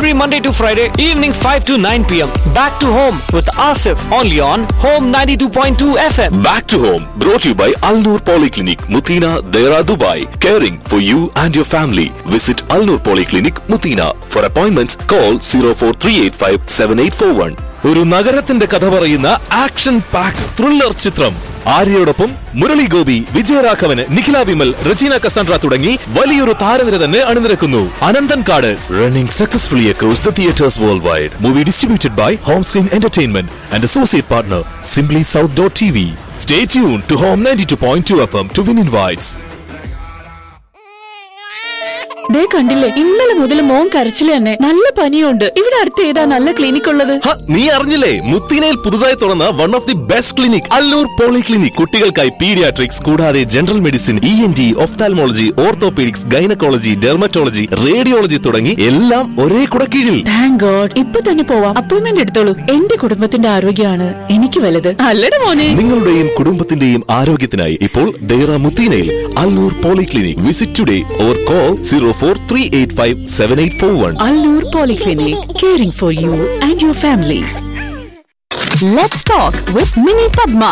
every Monday to Friday, evening 5 to 9 pm. Back to home with Asif, only on Home 92.2 FM. Back to home, brought to you by Alnur Polyclinic, Mutina, Dera, Dubai. Caring for you and your family. Visit Alnur Polyclinic, Mutina. For appointments, call 04385 7841. ഒരു നഗരത്തിന്റെ കഥ പറയുന്ന action pack thriller ചിത്രം ആര്യയോടൊപ്പം മുരളി ഗോപി വിജയരാഘവന് നിഖില വിമൽ റജീന കസാൻഡ്ര തുടങ്ങി വലിയൊരു താരനിര തന്നെ അണിനിരക്കുന്നു Ananthan Kaadu running successfully across the theatres world wide movie distributed by Home Screen Entertainment and associate partner Simply South dot T V stay tune to home ninety two point two F M to win invites ദേ കണ്ടില്ലേ ഇന്നലെ മുതൽ മോൻ കരച്ചില് തന്നെ നല്ല പനിയുണ്ട് ഇവിടെ അടുത്ത് ഏതാ നല്ല ക്ലിനിക് ഉള്ളത് ഹ, നീ അറിഞ്ഞില്ലേ മുത്തിനയിൽ പുതുതായി തുറന്ന one of the best clinic Allur poly clinic കുട്ടികൾക്കായി പീഡിയാട്രിക്സ് കൂടാതെ general medicine E N T ophthalmology orthopaedics gynaecology dermatology radiology തുടങ്ങി എല്ലാം ഒരേ കുടക്കീഴിൽ താങ്ക് ഗോഡ് ഇപ്പൊ തന്നെ പോവാം അപ്പോയിന്റ്മെന്റ് എടുത്തോളൂ എന്റെ കുടുംബത്തിന്റെ ആരോഗ്യമാണ് എനിക്ക് വലുത് അല്ലട മോനെ നിങ്ങളുടെയും കുടുംബത്തിന്റെയും ആരോഗ്യത്തിനായി ഇപ്പോൾ ഡെയ്റ മുത്തീനയിൽ Allur poly clinic visit today or call zero four three eight five seven eight four one Allur polyclinic caring for you and your family Let's talk with Mini Padma.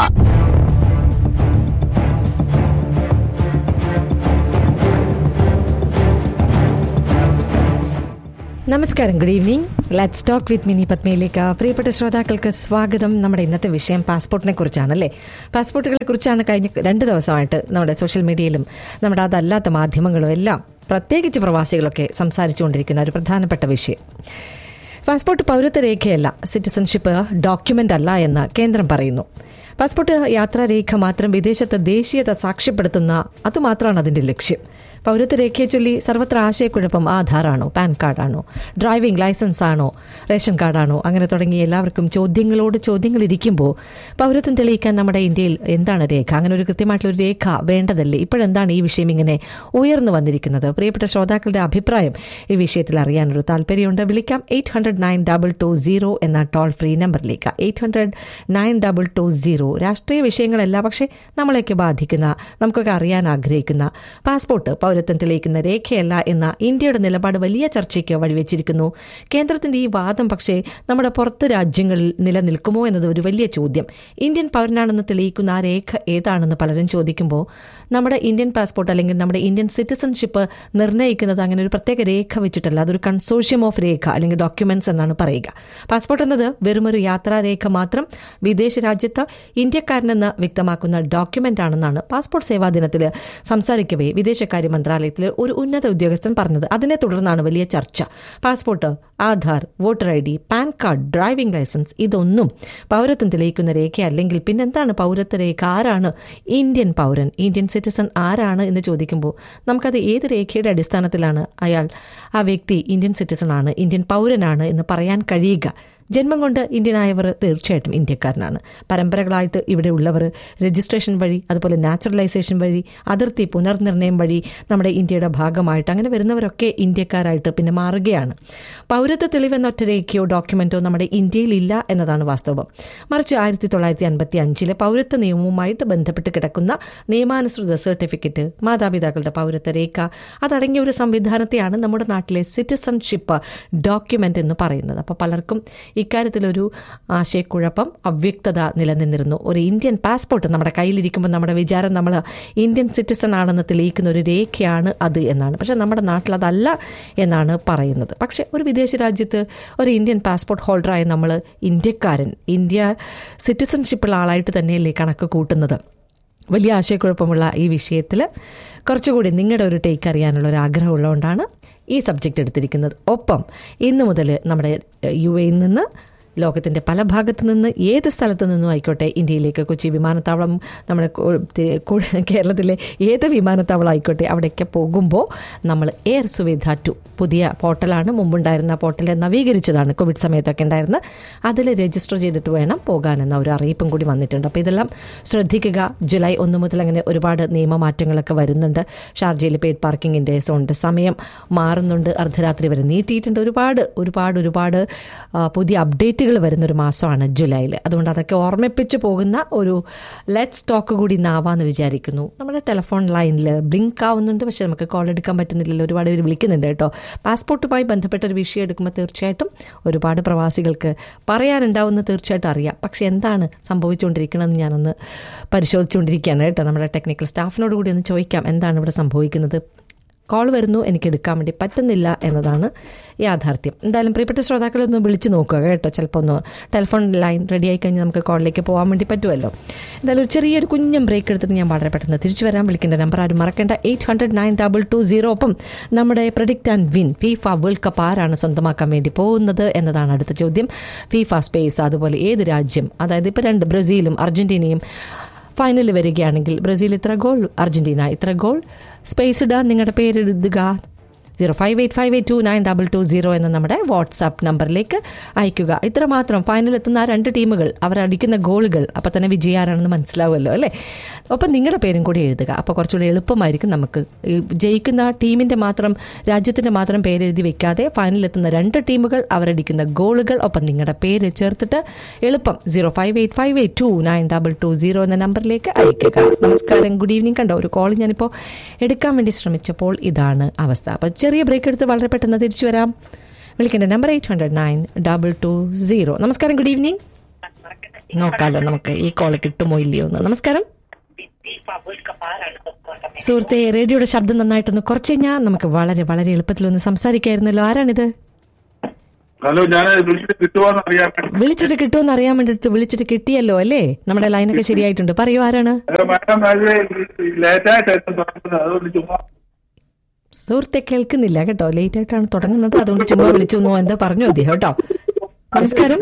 നമസ്കാരം good evening let's talk with Mini പത്മയിലേക്ക് പ്രിയപ്പെട്ട ശ്രോതാക്കൾക്ക് സ്വാഗതം നമ്മുടെ ഇന്നത്തെ വിഷയം പാസ്പോർട്ടിനെ കുറിച്ചാണ് അല്ലേ പാസ്പോർട്ടുകളെ കുറിച്ചാണ് കഴിഞ്ഞ രണ്ട് ദിവസമായിട്ട് നമ്മുടെ സോഷ്യൽ മീഡിയയിലും നമ്മുടെ അതല്ലാത്ത മാധ്യമങ്ങളും എല്ലാം പ്രത്യേകിച്ച് പ്രവാസികളൊക്കെ സംസാരിച്ചുകൊണ്ടിരിക്കുന്ന ഒരു പ്രധാനപ്പെട്ട വിഷയം പാസ്പോർട്ട് പൗരത്വ രേഖയല്ല സിറ്റിസൺഷിപ്പ് ഡോക്യുമെന്റ് അല്ല എന്ന് കേന്ദ്രം പറയുന്നു പാസ്പോർട്ട് യാത്രാരേഖ മാത്രം വിദേശത്ത് ദേശീയത സാക്ഷ്യപ്പെടുത്തുന്ന അതുമാത്രമാണ് അതിന്റെ ലക്ഷ്യം പൗരത്വ രേഖയെ ചൊല്ലി സർവത്ര ആശയക്കുഴപ്പം ആധാറാണോ പാൻ കാർഡാണോ ഡ്രൈവിംഗ് ലൈസൻസ് ആണോ റേഷൻ കാർഡാണോ അങ്ങനെ തുടങ്ങി എല്ലാവർക്കും ചോദ്യങ്ങളോട് ചോദ്യങ്ങൾ ഇരിക്കുമ്പോൾ പൗരത്വം തെളിയിക്കാൻ നമ്മുടെ ഇന്ത്യയിൽ എന്താണ് രേഖ അങ്ങനെ ഒരു കൃത്യമായിട്ടുള്ള ഒരു രേഖ വേണ്ടതല്ലേ ഇപ്പോഴെന്താണ് ഈ വിഷയം ഇങ്ങനെ ഉയർന്നു വന്നിരിക്കുന്നത് പ്രിയപ്പെട്ട ശ്രോതാക്കളുടെ അഭിപ്രായം ഈ വിഷയത്തിൽ അറിയാനൊരു താല്പര്യമുണ്ട് വിളിക്കാം eight hundred nine double two zero എന്ന ടോൾ ഫ്രീ നമ്പറിലേക്ക് eight hundred nine double two zero രാഷ്ട്രീയ വിഷയങ്ങളല്ല പക്ഷേ നമ്മളെയൊക്കെ ബാധിക്കുന്ന നമുക്കൊക്കെ അറിയാൻ ആഗ്രഹിക്കുന്ന പാസ്പോർട്ട് പൗരത്വം തെളിയിക്കുന്ന രേഖയല്ല എന്ന ഇന്ത്യയുടെ നിലപാട് വലിയ ചർച്ചയ്ക്ക് വഴിവെച്ചിരിക്കുന്നു കേന്ദ്രത്തിന്റെ ഈ വാദം പക്ഷേ നമ്മുടെ പുറത്ത് രാജ്യങ്ങളിൽ നിലനിൽക്കുമോ എന്നത് ഒരു വലിയ ചോദ്യം ഇന്ത്യൻ പൗരനാണെന്ന് തെളിയിക്കുന്ന ആ രേഖ ഏതാണെന്ന് പലരും ചോദിക്കുമ്പോൾ നമ്മുടെ ഇന്ത്യൻ പാസ്പോർട്ട് അല്ലെങ്കിൽ നമ്മുടെ ഇന്ത്യൻ സിറ്റിസൺഷിപ്പ് നിർണ്ണയിക്കുന്നത് അങ്ങനെ ഒരു പ്രത്യേക രേഖ വെച്ചിട്ടല്ല അതൊരു കൺസോഷ്യം ഓഫ് രേഖ അല്ലെങ്കിൽ ഡോക്യുമെന്റ്സ് എന്നാണ് പറയുക പാസ്പോർട്ട് എന്നത് വെറുമൊരു യാത്രാരേഖ മാത്രം വിദേശ രാജ്യത്ത് ഇന്ത്യക്കാരനെന്ന് വ്യക്തമാക്കുന്ന ഡോക്യുമെന്റ് ആണെന്നാണ് പാസ്പോർട്ട് സേവാ ദിനത്തിൽ സംസാരിക്കവേ വിദേശകാര്യ മന്ത്രാലയത്തിൽ ഒരു ഉന്നത ഉദ്യോഗസ്ഥൻ പറഞ്ഞത് അതിനെ തുടർന്നാണ് വലിയ ചർച്ച passport Aadhaar voter I D PAN card driving licence ഇതൊന്നും പൗരത്വം തെളിയിക്കുന്ന രേഖ അല്ലെങ്കിൽ പിന്നെന്താണ് പൗരത്വ രേഖ ആരാണ് ഇന്ത്യൻ പൗരൻ ഇന്ത്യൻ സിറ്റിസൺ ആരാണ് എന്ന് ചോദിക്കുമ്പോൾ നമുക്കത് ഏത് രേഖയുടെ അടിസ്ഥാനത്തിലാണ് അയാൾ ആ വ്യക്തി ഇന്ത്യൻ സിറ്റിസൺ ആണ് ഇന്ത്യൻ പൗരനാണ് എന്ന് പറയാൻ കഴിയുക ജന്മം കൊണ്ട് ഇന്ത്യനായവർ തീർച്ചയായിട്ടും ഇന്ത്യക്കാരനാണ് പരമ്പരകളായിട്ട് ഇവിടെ ഉള്ളവർ രജിസ്ട്രേഷൻ വഴി അതുപോലെ നാച്ചുറലൈസേഷൻ വഴി അതിർത്തി പുനർനിർണയം വഴി നമ്മുടെ ഇന്ത്യയുടെ ഭാഗമായിട്ട് അങ്ങനെ വരുന്നവരൊക്കെ ഇന്ത്യക്കാരായിട്ട് പിന്നെ മാറുകയാണ് പൗരത്വ തെളിവെന്ന ഒറ്റ രേഖയോ ഡോക്യുമെന്റോ നമ്മുടെ ഇന്ത്യയിൽ ഇല്ല എന്നതാണ് വാസ്തവം മറിച്ച് ആയിരത്തി തൊള്ളായിരത്തി അൻപത്തി അഞ്ചിലെ പൗരത്വ നിയമവുമായിട്ട് ബന്ധപ്പെട്ട് കിടക്കുന്ന നിയമാനുസൃത സർട്ടിഫിക്കറ്റ് മാതാപിതാക്കളുടെ പൗരത്വ രേഖ അതടങ്ങിയ ഒരു സംവിധാനത്തെയാണ് നമ്മുടെ നാട്ടിലെ സിറ്റിസൺഷിപ്പ് ഡോക്യുമെന്റ് എന്ന് പറയുന്നത് അപ്പോൾ പലർക്കും ഇക്കാര്യത്തിലൊരു ആശയക്കുഴപ്പം അവ്യക്തത നിലനിന്നിരുന്നു ഒരു ഇന്ത്യൻ പാസ്പോർട്ട് നമ്മുടെ കയ്യിലിരിക്കുമ്പോൾ നമ്മുടെ വിചാരം നമ്മൾ ഇന്ത്യൻ സിറ്റിസൺ ആണെന്ന് തെളിയിക്കുന്ന ഒരു രേഖയാണ് അത് എന്നാണ് പക്ഷേ നമ്മുടെ നാട്ടിൽ അതല്ല എന്നാണ് പറയുന്നത് പക്ഷേ ഒരു വിദേശ രാജ്യത്ത് ഒരു ഇന്ത്യൻ പാസ്പോർട്ട് ഹോൾഡറായ നമ്മൾ ഇന്ത്യക്കാരൻ ഇന്ത്യ സിറ്റിസൺഷിപ്പുള്ള ആളായിട്ട് തന്നെയല്ലേ കണക്ക് കൂട്ടുന്നത് വലിയ ആശയക്കുഴപ്പമുള്ള ഈ വിഷയത്തിൽ കുറച്ചുകൂടി നിങ്ങളുടെ ഒരു ടേക്ക് അറിയാനുള്ള ഒരു ആഗ്രഹമുള്ളതുകൊണ്ടാണ് ഈ സബ്ജക്റ്റ് എടുത്തിരിക്കുന്നത് ഒപ്പം ഇന്നു മുതൽ നമ്മുടെ യു എയിൽ നിന്ന് ലോകത്തിൻ്റെ പല ഭാഗത്തു നിന്ന് ഏത് സ്ഥലത്തു നിന്നും ആയിക്കോട്ടെ ഇന്ത്യയിലേക്ക് കൊച്ചി വിമാനത്താവളം നമ്മുടെ കോ- തി- കോ- കേരളത്തിലെ ഏത് വിമാനത്താവളം ആയിക്കോട്ടെ അവിടേക്ക് പോകുമ്പോൾ നമ്മൾ എയർ സുവിധ ടു പുതിയ പോർട്ടലാണ് മുമ്പുണ്ടായിരുന്ന പോർട്ടൽ നവീകരിച്ചതാണ് കോവിഡ് സമയത്തൊക്കെ ഉണ്ടായിരുന്ന അതിൽ രജിസ്റ്റർ ചെയ്തിട്ട് വേണം പോകാനെന്ന ഒരു അറിയിപ്പും കൂടി വന്നിട്ടുണ്ട് അപ്പോൾ ഇതെല്ലാം ശ്രദ്ധിക്കുക ജൂലൈ ഒന്ന് മുതൽ അങ്ങനെ ഒരുപാട് നിയമമാറ്റങ്ങളൊക്കെ വരുന്നുണ്ട് ഷാർജയിൽ പെയ്ഡ് പാർക്കിങ്ങിൻ്റെ സോണിൻ്റെ സമയം മാറുന്നുണ്ട് അർദ്ധരാത്രി വരെ നീട്ടിയിട്ടുണ്ട് ഒരുപാട് ഒരുപാട് ഒരുപാട് ആ, പുതിയ അപ്ഡേറ്റുകൾ ഡേറ്റുകൾ വരുന്നൊരു മാസമാണ് ജൂലൈയിൽ അതുകൊണ്ട് അതൊക്കെ ഓർമ്മിപ്പിച്ച് പോകുന്ന ഒരു ലെറ്റ്സ് ടോക്ക് കൂടി നാവാന്ന് വിചാരിക്കുന്നു നമ്മുടെ ടെലിഫോൺ ലൈനിൽ ബ്ലിങ്ക് ആവുന്നുണ്ട് പക്ഷെ നമുക്ക് കോൾ എടുക്കാൻ പറ്റുന്നില്ലല്ലോ ഒരുപാട് പേര് വിളിക്കുന്നുണ്ട് കേട്ടോ പാസ്പോർട്ടുമായി ബന്ധപ്പെട്ട ഒരു വിഷയം എടുക്കുമ്പോൾ തീർച്ചയായിട്ടും ഒരുപാട് പ്രവാസികൾക്ക് പറയാനുണ്ടാവുമെന്ന് തീർച്ചയായിട്ടും അറിയാം പക്ഷെ എന്താണ് സംഭവിച്ചുകൊണ്ടിരിക്കണമെന്ന് ഞാനൊന്ന് പരിശോധിച്ചുകൊണ്ടിരിക്കുകയാണ് കേട്ടോ നമ്മുടെ ടെക്നിക്കൽ സ്റ്റാഫിനോട് കൂടി ഒന്ന് ചോദിക്കാം എന്താണ് ഇവിടെ സംഭവിക്കുന്നത് കോൾ വരുന്നു എനിക്ക് എടുക്കാൻ വേണ്ടി പറ്റുന്നില്ല എന്നതാണ് യാഥാർത്ഥ്യം എന്തായാലും പ്രിയപ്പെട്ട ശ്രോതാക്കളെ ഒന്ന് വിളിച്ചു നോക്കുക കേട്ടോ ചിലപ്പോൾ ഒന്ന് ടെലിഫോൺ ലൈൻ റെഡി ആയി കഴിഞ്ഞാൽ നമുക്ക് കോളിലേക്ക് പോകാൻ വേണ്ടി പറ്റുമല്ലോ എന്തായാലും ഒരു ചെറിയൊരു കുഞ്ഞം ബ്രേക്ക് എടുത്തിട്ട് ഞാൻ വളരെ പെട്ടെന്ന് തിരിച്ചു വരാൻ വിളിക്കേണ്ട നമ്പർ ആരും മറക്കേണ്ട eight hundred nine double two zero ഒപ്പം നമ്മുടെ predict and win FIFA world cup ആരാണ് സ്വന്തമാക്കാൻ വേണ്ടി പോകുന്നത് എന്നതാണ് അടുത്ത ചോദ്യം ഫീഫ സ്പേസ് അതുപോലെ ഏത് രാജ്യം അതായത് ഇപ്പോൾ രണ്ട് ബ്രസീലും അർജന്റീനയും ഫൈനലിൽ വരികയാണെങ്കിൽ ബ്രസീൽ ഇത്ര ഗോൾ അർജന്റീന ഇത്ര ഗോൾ സ്പേസ് ഇടാൻ നിങ്ങളുടെ പേര് എഴുതുക zero five eight five eight two nine double two zero എന്ന നമ്മുടെ വാട്സാപ്പ് നമ്പറിലേക്ക് അയക്കുക ഇത്ര മാത്രം ഫൈനലിൽ എത്തുന്ന ആ രണ്ട് ടീമുകൾ അവർ അടിക്കുന്ന ഗോളുകൾ അപ്പോൾ തന്നെ വിജയാരാണെന്ന് മനസ്സിലാവുമല്ലോ അല്ലേ ഒപ്പം നിങ്ങളുടെ പേരും കൂടി എഴുതുക അപ്പോൾ കുറച്ചുകൂടി എളുപ്പമായിരിക്കും നമുക്ക് ഈ ജയിക്കുന്ന ടീമിൻ്റെ മാത്രം രാജ്യത്തിൻ്റെ മാത്രം പേരെഴുതി വെക്കാതെ ഫൈനലിൽ എത്തുന്ന രണ്ട് ടീമുകൾ അവരടിക്കുന്ന ഗോളുകൾ ഒപ്പം നിങ്ങളുടെ പേര് ചേർത്തിട്ട് എളുപ്പം zero five eight five eight two nine double two zero എന്ന നമ്പറിലേക്ക് അയക്കുക നമസ്കാരം ഗുഡ് ഈവനിങ് കണ്ടോ ഒരു കോൾ ഞാനിപ്പോൾ എടുക്കാൻ വേണ്ടി ശ്രമിച്ചപ്പോൾ ഇതാണ് അവസ്ഥ അപ്പോൾ ചെറിയ ബ്രേക്ക് എടുത്ത് വളരെ പെട്ടെന്ന് തിരിച്ചു വരാം വിളിക്കേണ്ട number eight hundred nine double two zero നമസ്കാരം ഗുഡ് ഈവനിങ് നോക്കാമല്ലോ നമുക്ക് ഈ കോൾ കിട്ടുമോ ഇല്ലയോ എന്ന് നമസ്കാരം സുഹൃത്തെ റേഡിയോയുടെ ശബ്ദം നന്നായിട്ടൊന്ന് കുറച്ച് കഴിഞ്ഞാൽ നമുക്ക് വളരെ വളരെ എളുപ്പത്തിൽ ഒന്ന് സംസാരിക്കായിരുന്നല്ലോ ആരാണിത് ഹലോ ഞാൻ വിളിച്ചിട്ട് കിട്ടുവാന്ന് അറിയാൻ വേണ്ടി വിളിച്ചിട്ട് കിട്ടുമെന്ന് അറിയാൻ വേണ്ടിട്ട് വിളിച്ചിട്ട് കിട്ടിയല്ലോ അല്ലേ നമ്മുടെ ലൈനൊക്കെ ശരിയായിട്ടുണ്ട് പറയൂ ആരാണ് ഹലോ മാഡം അത് ലേറ്റായിട്ടായിരുന്നു തുടങ്ങുന്നത് അതുകൊണ്ട് ചുമ്മാ സുഹൃത്തെ കേൾക്കുന്നില്ല കേട്ടോ ലേറ്റ് ആയിട്ടാണ് തുടങ്ങുന്നത് അതുകൊണ്ട് ചുമ്മാ വിളിച്ചു എന്നോ എന്തോ പറഞ്ഞു അദ്ദേഹം കേട്ടോ നമസ്കാരം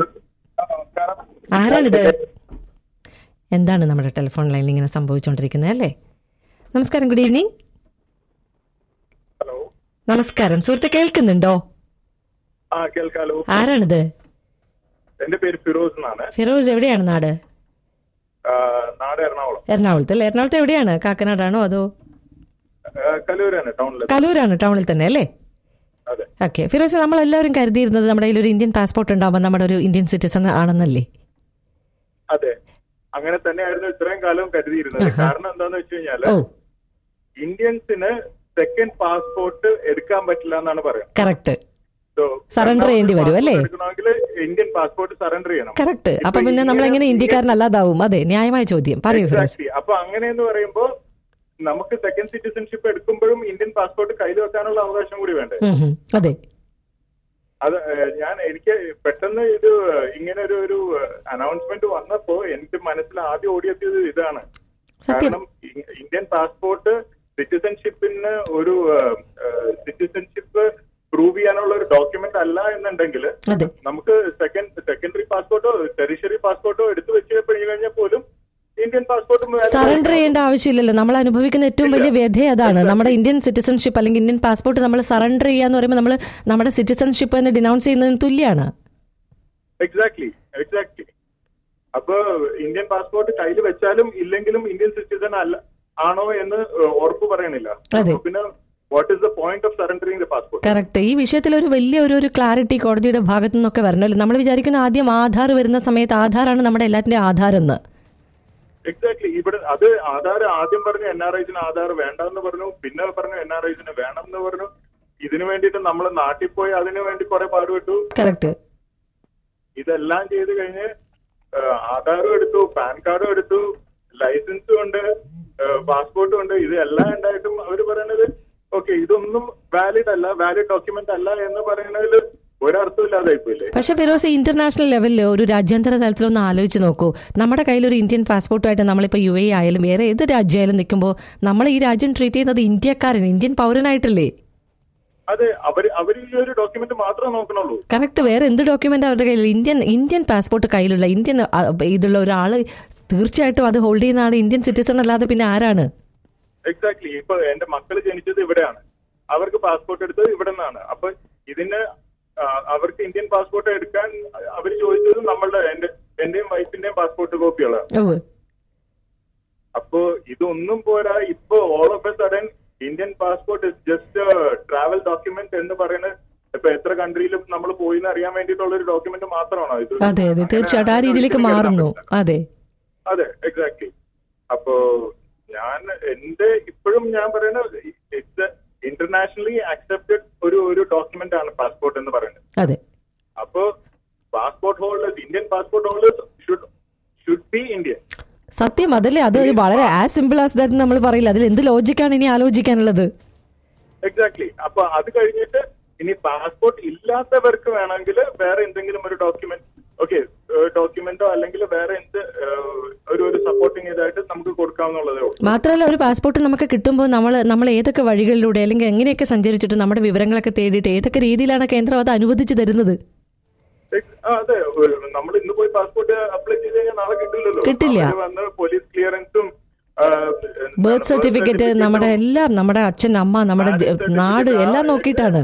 ആരാണിത് എന്താണ് നമ്മുടെ ടെലിഫോൺ ലൈനിൽ ഇങ്ങനെ സംഭവിച്ചുകൊണ്ടിരിക്കുന്നത് അല്ലേ നമസ്കാരം ഗുഡ് ഈവനിങ് ഹലോ നമസ്കാരം സുഹൃത്തെ കേൾക്കുന്നുണ്ടോ ആ കേൾക്കാലോ ആരാണിത് എന്റെ പേര് ഫിറോസ് എന്നാണ് ഫിറോസ് എവിടെയാണ് നാട് ആ, നാട് എറണാകുളം എറണാകുളത്ത് അല്ലേ എറണാകുളത്ത് എവിടെയാണ് കാക്കനാടാണോ അതോ ആ, കലൂരാണ് ടൗണില് കലൂരാണ് ടൗണിൽ തന്നെ അല്ലേ അതെ ഓക്കെ ഫിറോസ് നമ്മൾ എല്ലാവരും കരുതിയിരുന്നത് നമ്മുടെ കയ്യിൽ ഒരു ഇന്ത്യൻ പാസ്പോർട്ട് ഉണ്ടാകുമ്പോൾ നമ്മുടെ ഒരു ഇന്ത്യൻ സിറ്റിസൺ ആണെന്നല്ലേ അതെ അങ്ങനെ തന്നെയായിരുന്നു ഇത്രയും കാലം കരുതിയിരുന്നത് കാരണം എന്താന്ന് വെച്ച് കഴിഞ്ഞാല് ഓ ഇന്ത്യൻസിന് സെക്കൻഡ് പാസ്പോർട്ട് എടുക്കാൻ പറ്റില്ല എന്നാണ് പറയുന്നത് കറക്റ്റ് So, Surrender ചെയ്യേണ്ടി വരും, അല്ലേ? എടുക്കണമെങ്കിൽ ഇന്ത്യൻ പാസ്പോർട്ട് സറണ്ടർ ചെയ്യണം കറക്റ്റ് അപ്പൊ ഇപ്പൊ പിന്നെ നമ്മൾ എങ്ങനെ ഇങ്ങനെ- ഇന്ത്യക്കാരനല്ലാതാവും അതെ ന്യായമായ ചോദ്യം പറയൂ ഫിറോസ് Exactly. അപ്പൊ അങ്ങനെയെന്ന് പറയുമ്പോ നമുക്ക് സെക്കൻഡ് സിറ്റിസൺഷിപ്പ് എടുക്കുമ്പോഴും ഇന്ത്യൻ പാസ്പോർട്ട് കയ്യിൽ വെക്കാനുള്ള അവകാശം കൂടി വേണ്ടേ ഉം ഹും. അതെ അത് ഏഹ്, ഞാൻ എനിക്ക് പെട്ടെന്ന് ഇത് ഇങ്ങനെ ഒരു ഒരു അനൗൺസ്മെന്റ് വന്നപ്പോ എനിക്ക് മനസ്സിൽ ആദ്യം ഓടിയെത്തിയത് ഇതാണ് സത്യം കാരണം ഇ- ഇന്ത്യൻ പാസ്പോർട്ട് സിറ്റിസൺഷിപ്പിന് ഒരു സിറ്റിസൺഷിപ്പ് പ്രൂവ് ചെയ്യാനുള്ള ഒരു ഡോക്യുമെന്റ് അല്ല എന്നുണ്ടെങ്കിൽ അതെ നമുക്ക് സെക്കൻഡ് സെക്കൻഡറി പാസ്പോർട്ടോ ടെറിഷറി പാസ്പോർട്ടോ എടുത്തു വെച്ച് കഴിഞ്ഞാൽ പോലും ഇന്ത്യൻ പാസ്പോർട്ട് സറണ്ടർ ചെയ്യേണ്ട ആവശ്യമില്ലല്ലോ നമ്മൾ അനുഭവിക്കുന്ന ഏറ്റവും വലിയ വ്യഥ അതാണ് നമ്മുടെ ഇന്ത്യൻ സിറ്റിസൺഷിപ്പ് അല്ലെങ്കിൽ ഇന്ത്യൻ പാസ്പോർട്ട് നമ്മൾ സറണ്ടർ ചെയ്യാന്ന് പറയുമ്പോൾ നമ്മൾ നമ്മുടെ സിറ്റിസൺഷിപ്പ് തന്നെ ഡിനൗൺസ് ചെയ്യുന്നതിന് തുല്യമാണ് എക്സാക്ട്ലി എക്സാക്ട്ലി അപ്പൊ ഇന്ത്യൻ പാസ്പോർട്ട് കയ്യിൽ വെച്ചാലും ഇല്ലെങ്കിലും ഇന്ത്യൻ സിറ്റിസൺ അല്ല ആണോ എന്ന് ഏഹ്, ഉറപ്പ് പറയണില്ല അതെ. അപ്പൊ പിന്നെ what is the point of surrendering the passport correct ഈ വിഷയത്തിൽ ഒരു വലിയ ഒരു ഒരു ക്ലാരിറ്റി കോടതിയുടെ ഭാഗത്തു നിന്നൊക്കെ വരണമല്ലോ നമ്മൾ വിചാരിക്കുന്ന ആദ്യം ആധാർ വരുന്ന സമയത്ത് ആധാറാണ് നമ്മുടെ എല്ലാത്തിന്റെയും ആധാർ എന്ന് എക്സാക്ട്ലി ഇവിടെ അത് ആധാർ ആദ്യം പറഞ്ഞു എൻ ആർ ഐസിന് ആധാർ വേണ്ടെന്ന് പറഞ്ഞു പിന്നെ പറഞ്ഞു എൻ ആർ ഐസിന് വേണം എന്ന് പറഞ്ഞു ഇതിനു വേണ്ടിയിട്ട് നമ്മൾ നാട്ടിൽ പോയി അതിനു വേണ്ടി കുറെ പാടുപെട്ടു കറക്റ്റ് ഇതെല്ലാം ചെയ്ത് കഴിഞ്ഞ് ഏഹ്, ആധാറും എടുത്തു പാൻ കാർഡും എടുത്തു ലൈസൻസും ഉണ്ട് പാസ്പോർട്ടും ഉണ്ട് ഇത് എല്ലാം ഉണ്ടായിട്ടും അവർ പറയുന്നത് ഓക്കെ ഇതൊന്നും വാലിഡ് അല്ല വാലിഡ് ഡോക്യുമെന്റ് അല്ല എന്ന് പറയുന്നതിൽ ഒരർത്ഥമില്ലാതായി പോയില്ലേ പക്ഷെ ഫിറോസ് ഇന്റർനാഷണൽ ലെവലിൽ ഒരു രാജ്യാന്തര തലത്തിൽ ഒന്ന് ആലോചിച്ച് നോക്കൂ നമ്മുടെ കയ്യിൽ ഒരു ഇന്ത്യൻ പാസ്പോർട്ടുമായിട്ട് നമ്മളിപ്പോൾ യു എ ആയാലും വേറെ ഏത് രാജ്യമായാലും നിൽക്കുമ്പോൾ നമ്മൾ ഈ രാജ്യം ട്രീറ്റ് ചെയ്യുന്നത് ഇന്ത്യക്കാരൻ ഇന്ത്യൻ പൗരനായിട്ടല്ലേ അതെ അവർ അവർ ഈ ഒരു ഡോക്യുമെന്റ് മാത്രമേ നോക്കണുള്ളൂ കറക്റ്റ് വേറെ എന്ത് ഡോക്യുമെന്റ് അവരുടെ കയ്യിൽ ഇന്ത്യൻ ഇന്ത്യൻ പാസ്പോർട്ട് കയ്യിലുള്ള ഇന്ത്യൻ അ, ഇതുള്ള ഒരാൾ തീർച്ചയായിട്ടും അത് ഹോൾഡ് ചെയ്യുന്ന ആൾ ഇന്ത്യൻ സിറ്റിസൺ അല്ലാതെ പിന്നെ ആരാണ് എക്സാക്ട്ലി ഇപ്പൊ എന്റെ മക്കൾ ജനിച്ചത് ഇവിടെയാണ് അവർക്ക് പാസ്പോർട്ട് എടുത്തത് ഇവിടെ നിന്നാണ് അപ്പൊ ഇതിന് ആ, അവർക്ക് ഇന്ത്യൻ പാസ്പോർട്ട് എടുക്കാൻ അവർ ചോദിച്ചത് നമ്മളുടെ എന്റെ എന്റെയും വൈഫിന്റെയും പാസ്പോർട്ട് കോപ്പികളാണ് ഓ അപ്പോ ഇതൊന്നും പോരാ ഇപ്പൊ all of a sudden Indian passport is just travel document എന്ന് പറയുന്നത് ഇപ്പൊ എത്ര കൺട്രിയിലും നമ്മൾ പോയി എന്ന് അറിയാൻ വേണ്ടിയിട്ടുള്ള ഒരു ഡോക്യുമെന്റ് മാത്രമാണോ ഇത് അതെ അതെ അങ്ങനെ തീർച്ചയായിട്ടും ആ രീതിയിലേക്ക് ഒരിക്കലും എടുക്കാൻ മാറുന്നു പറ്റില്ല. അതെ അതെ എക്സാക്ട്ലി അപ്പോ ഞാൻ എന്റെ ഇപ്പോഴും ഞാൻ പറയുന്നത് ഇറ്റ്സ് ഇന്റർനാഷണലി അക്സെപ്റ്റഡ് ഒരു ഒരു ഡോക്യുമെന്റ് ആണ് പാസ്പോർട്ട് എന്ന് പറയുന്നത് അതെ അപ്പോ passport holders Indian passport holders should should be Indian സത്യം അതല്ലേ അത് ഒരു വളരെ ആസ് സിമ്പിൾ ആസ് ദാറ്റ് നമ്മൾ പറയില്ല അതിൽ എന്ത് ലോജിക്കാണ് ഇനി ആലോചിക്കാനുള്ളത് എക്സാക്ട്ലി അപ്പൊ അത് കഴിഞ്ഞിട്ട് ഇനി പാസ്പോർട്ട് ഇല്ലാത്തവർക്ക് വേണമെങ്കിൽ വേറെ എന്തെങ്കിലും ഒരു ഡോക്യുമെന്റ് ഓക്കെ ഡോക്യുമെന്റോ അല്ലെങ്കിൽ വേറെ എന്ത് ഏഹ്, ഒരു ഒരു സപ്പോർട്ടിങ് ഇതായിട്ട് നമുക്ക് കൊടുക്കാവുന്നുള്ളതേ ഉള്ളൂ മാത്രമല്ല ഒരു പാസ്പോർട്ട് നമുക്ക് കിട്ടുമ്പോൾ നമ്മൾ നമ്മൾ ഏതൊക്കെ വഴികളിലൂടെ അല്ലെങ്കിൽ എങ്ങനെയൊക്കെ സഞ്ചരിച്ചിട്ട് നമ്മുടെ വിവരങ്ങളൊക്കെ തേടിയിട്ട് ഏതൊക്കെ രീതിയിലാണ് കേന്ദ്രം അത് അനുവദിച്ചു തരുന്നത് എക്സ്- ആ, അതെ നമ്മൾ ഇന്ന് പോയി പാസ്പോർട്ട് അപ്ലൈ ചെയ്ത് കഴിഞ്ഞാൽ നാളെ കിട്ടില്ലല്ലോ കിട്ടില്ല. അവര് വന്ന് പോലീസ് ക്ലിയറൻസും ബർത്ത് സർട്ടിഫിക്കറ്റ് നമ്മുടെ എല്ലാം നമ്മുടെ അച്ഛൻ അമ്മ നമ്മുടെ ജ- നാട് എല്ലാം നോക്കിയിട്ടാണ്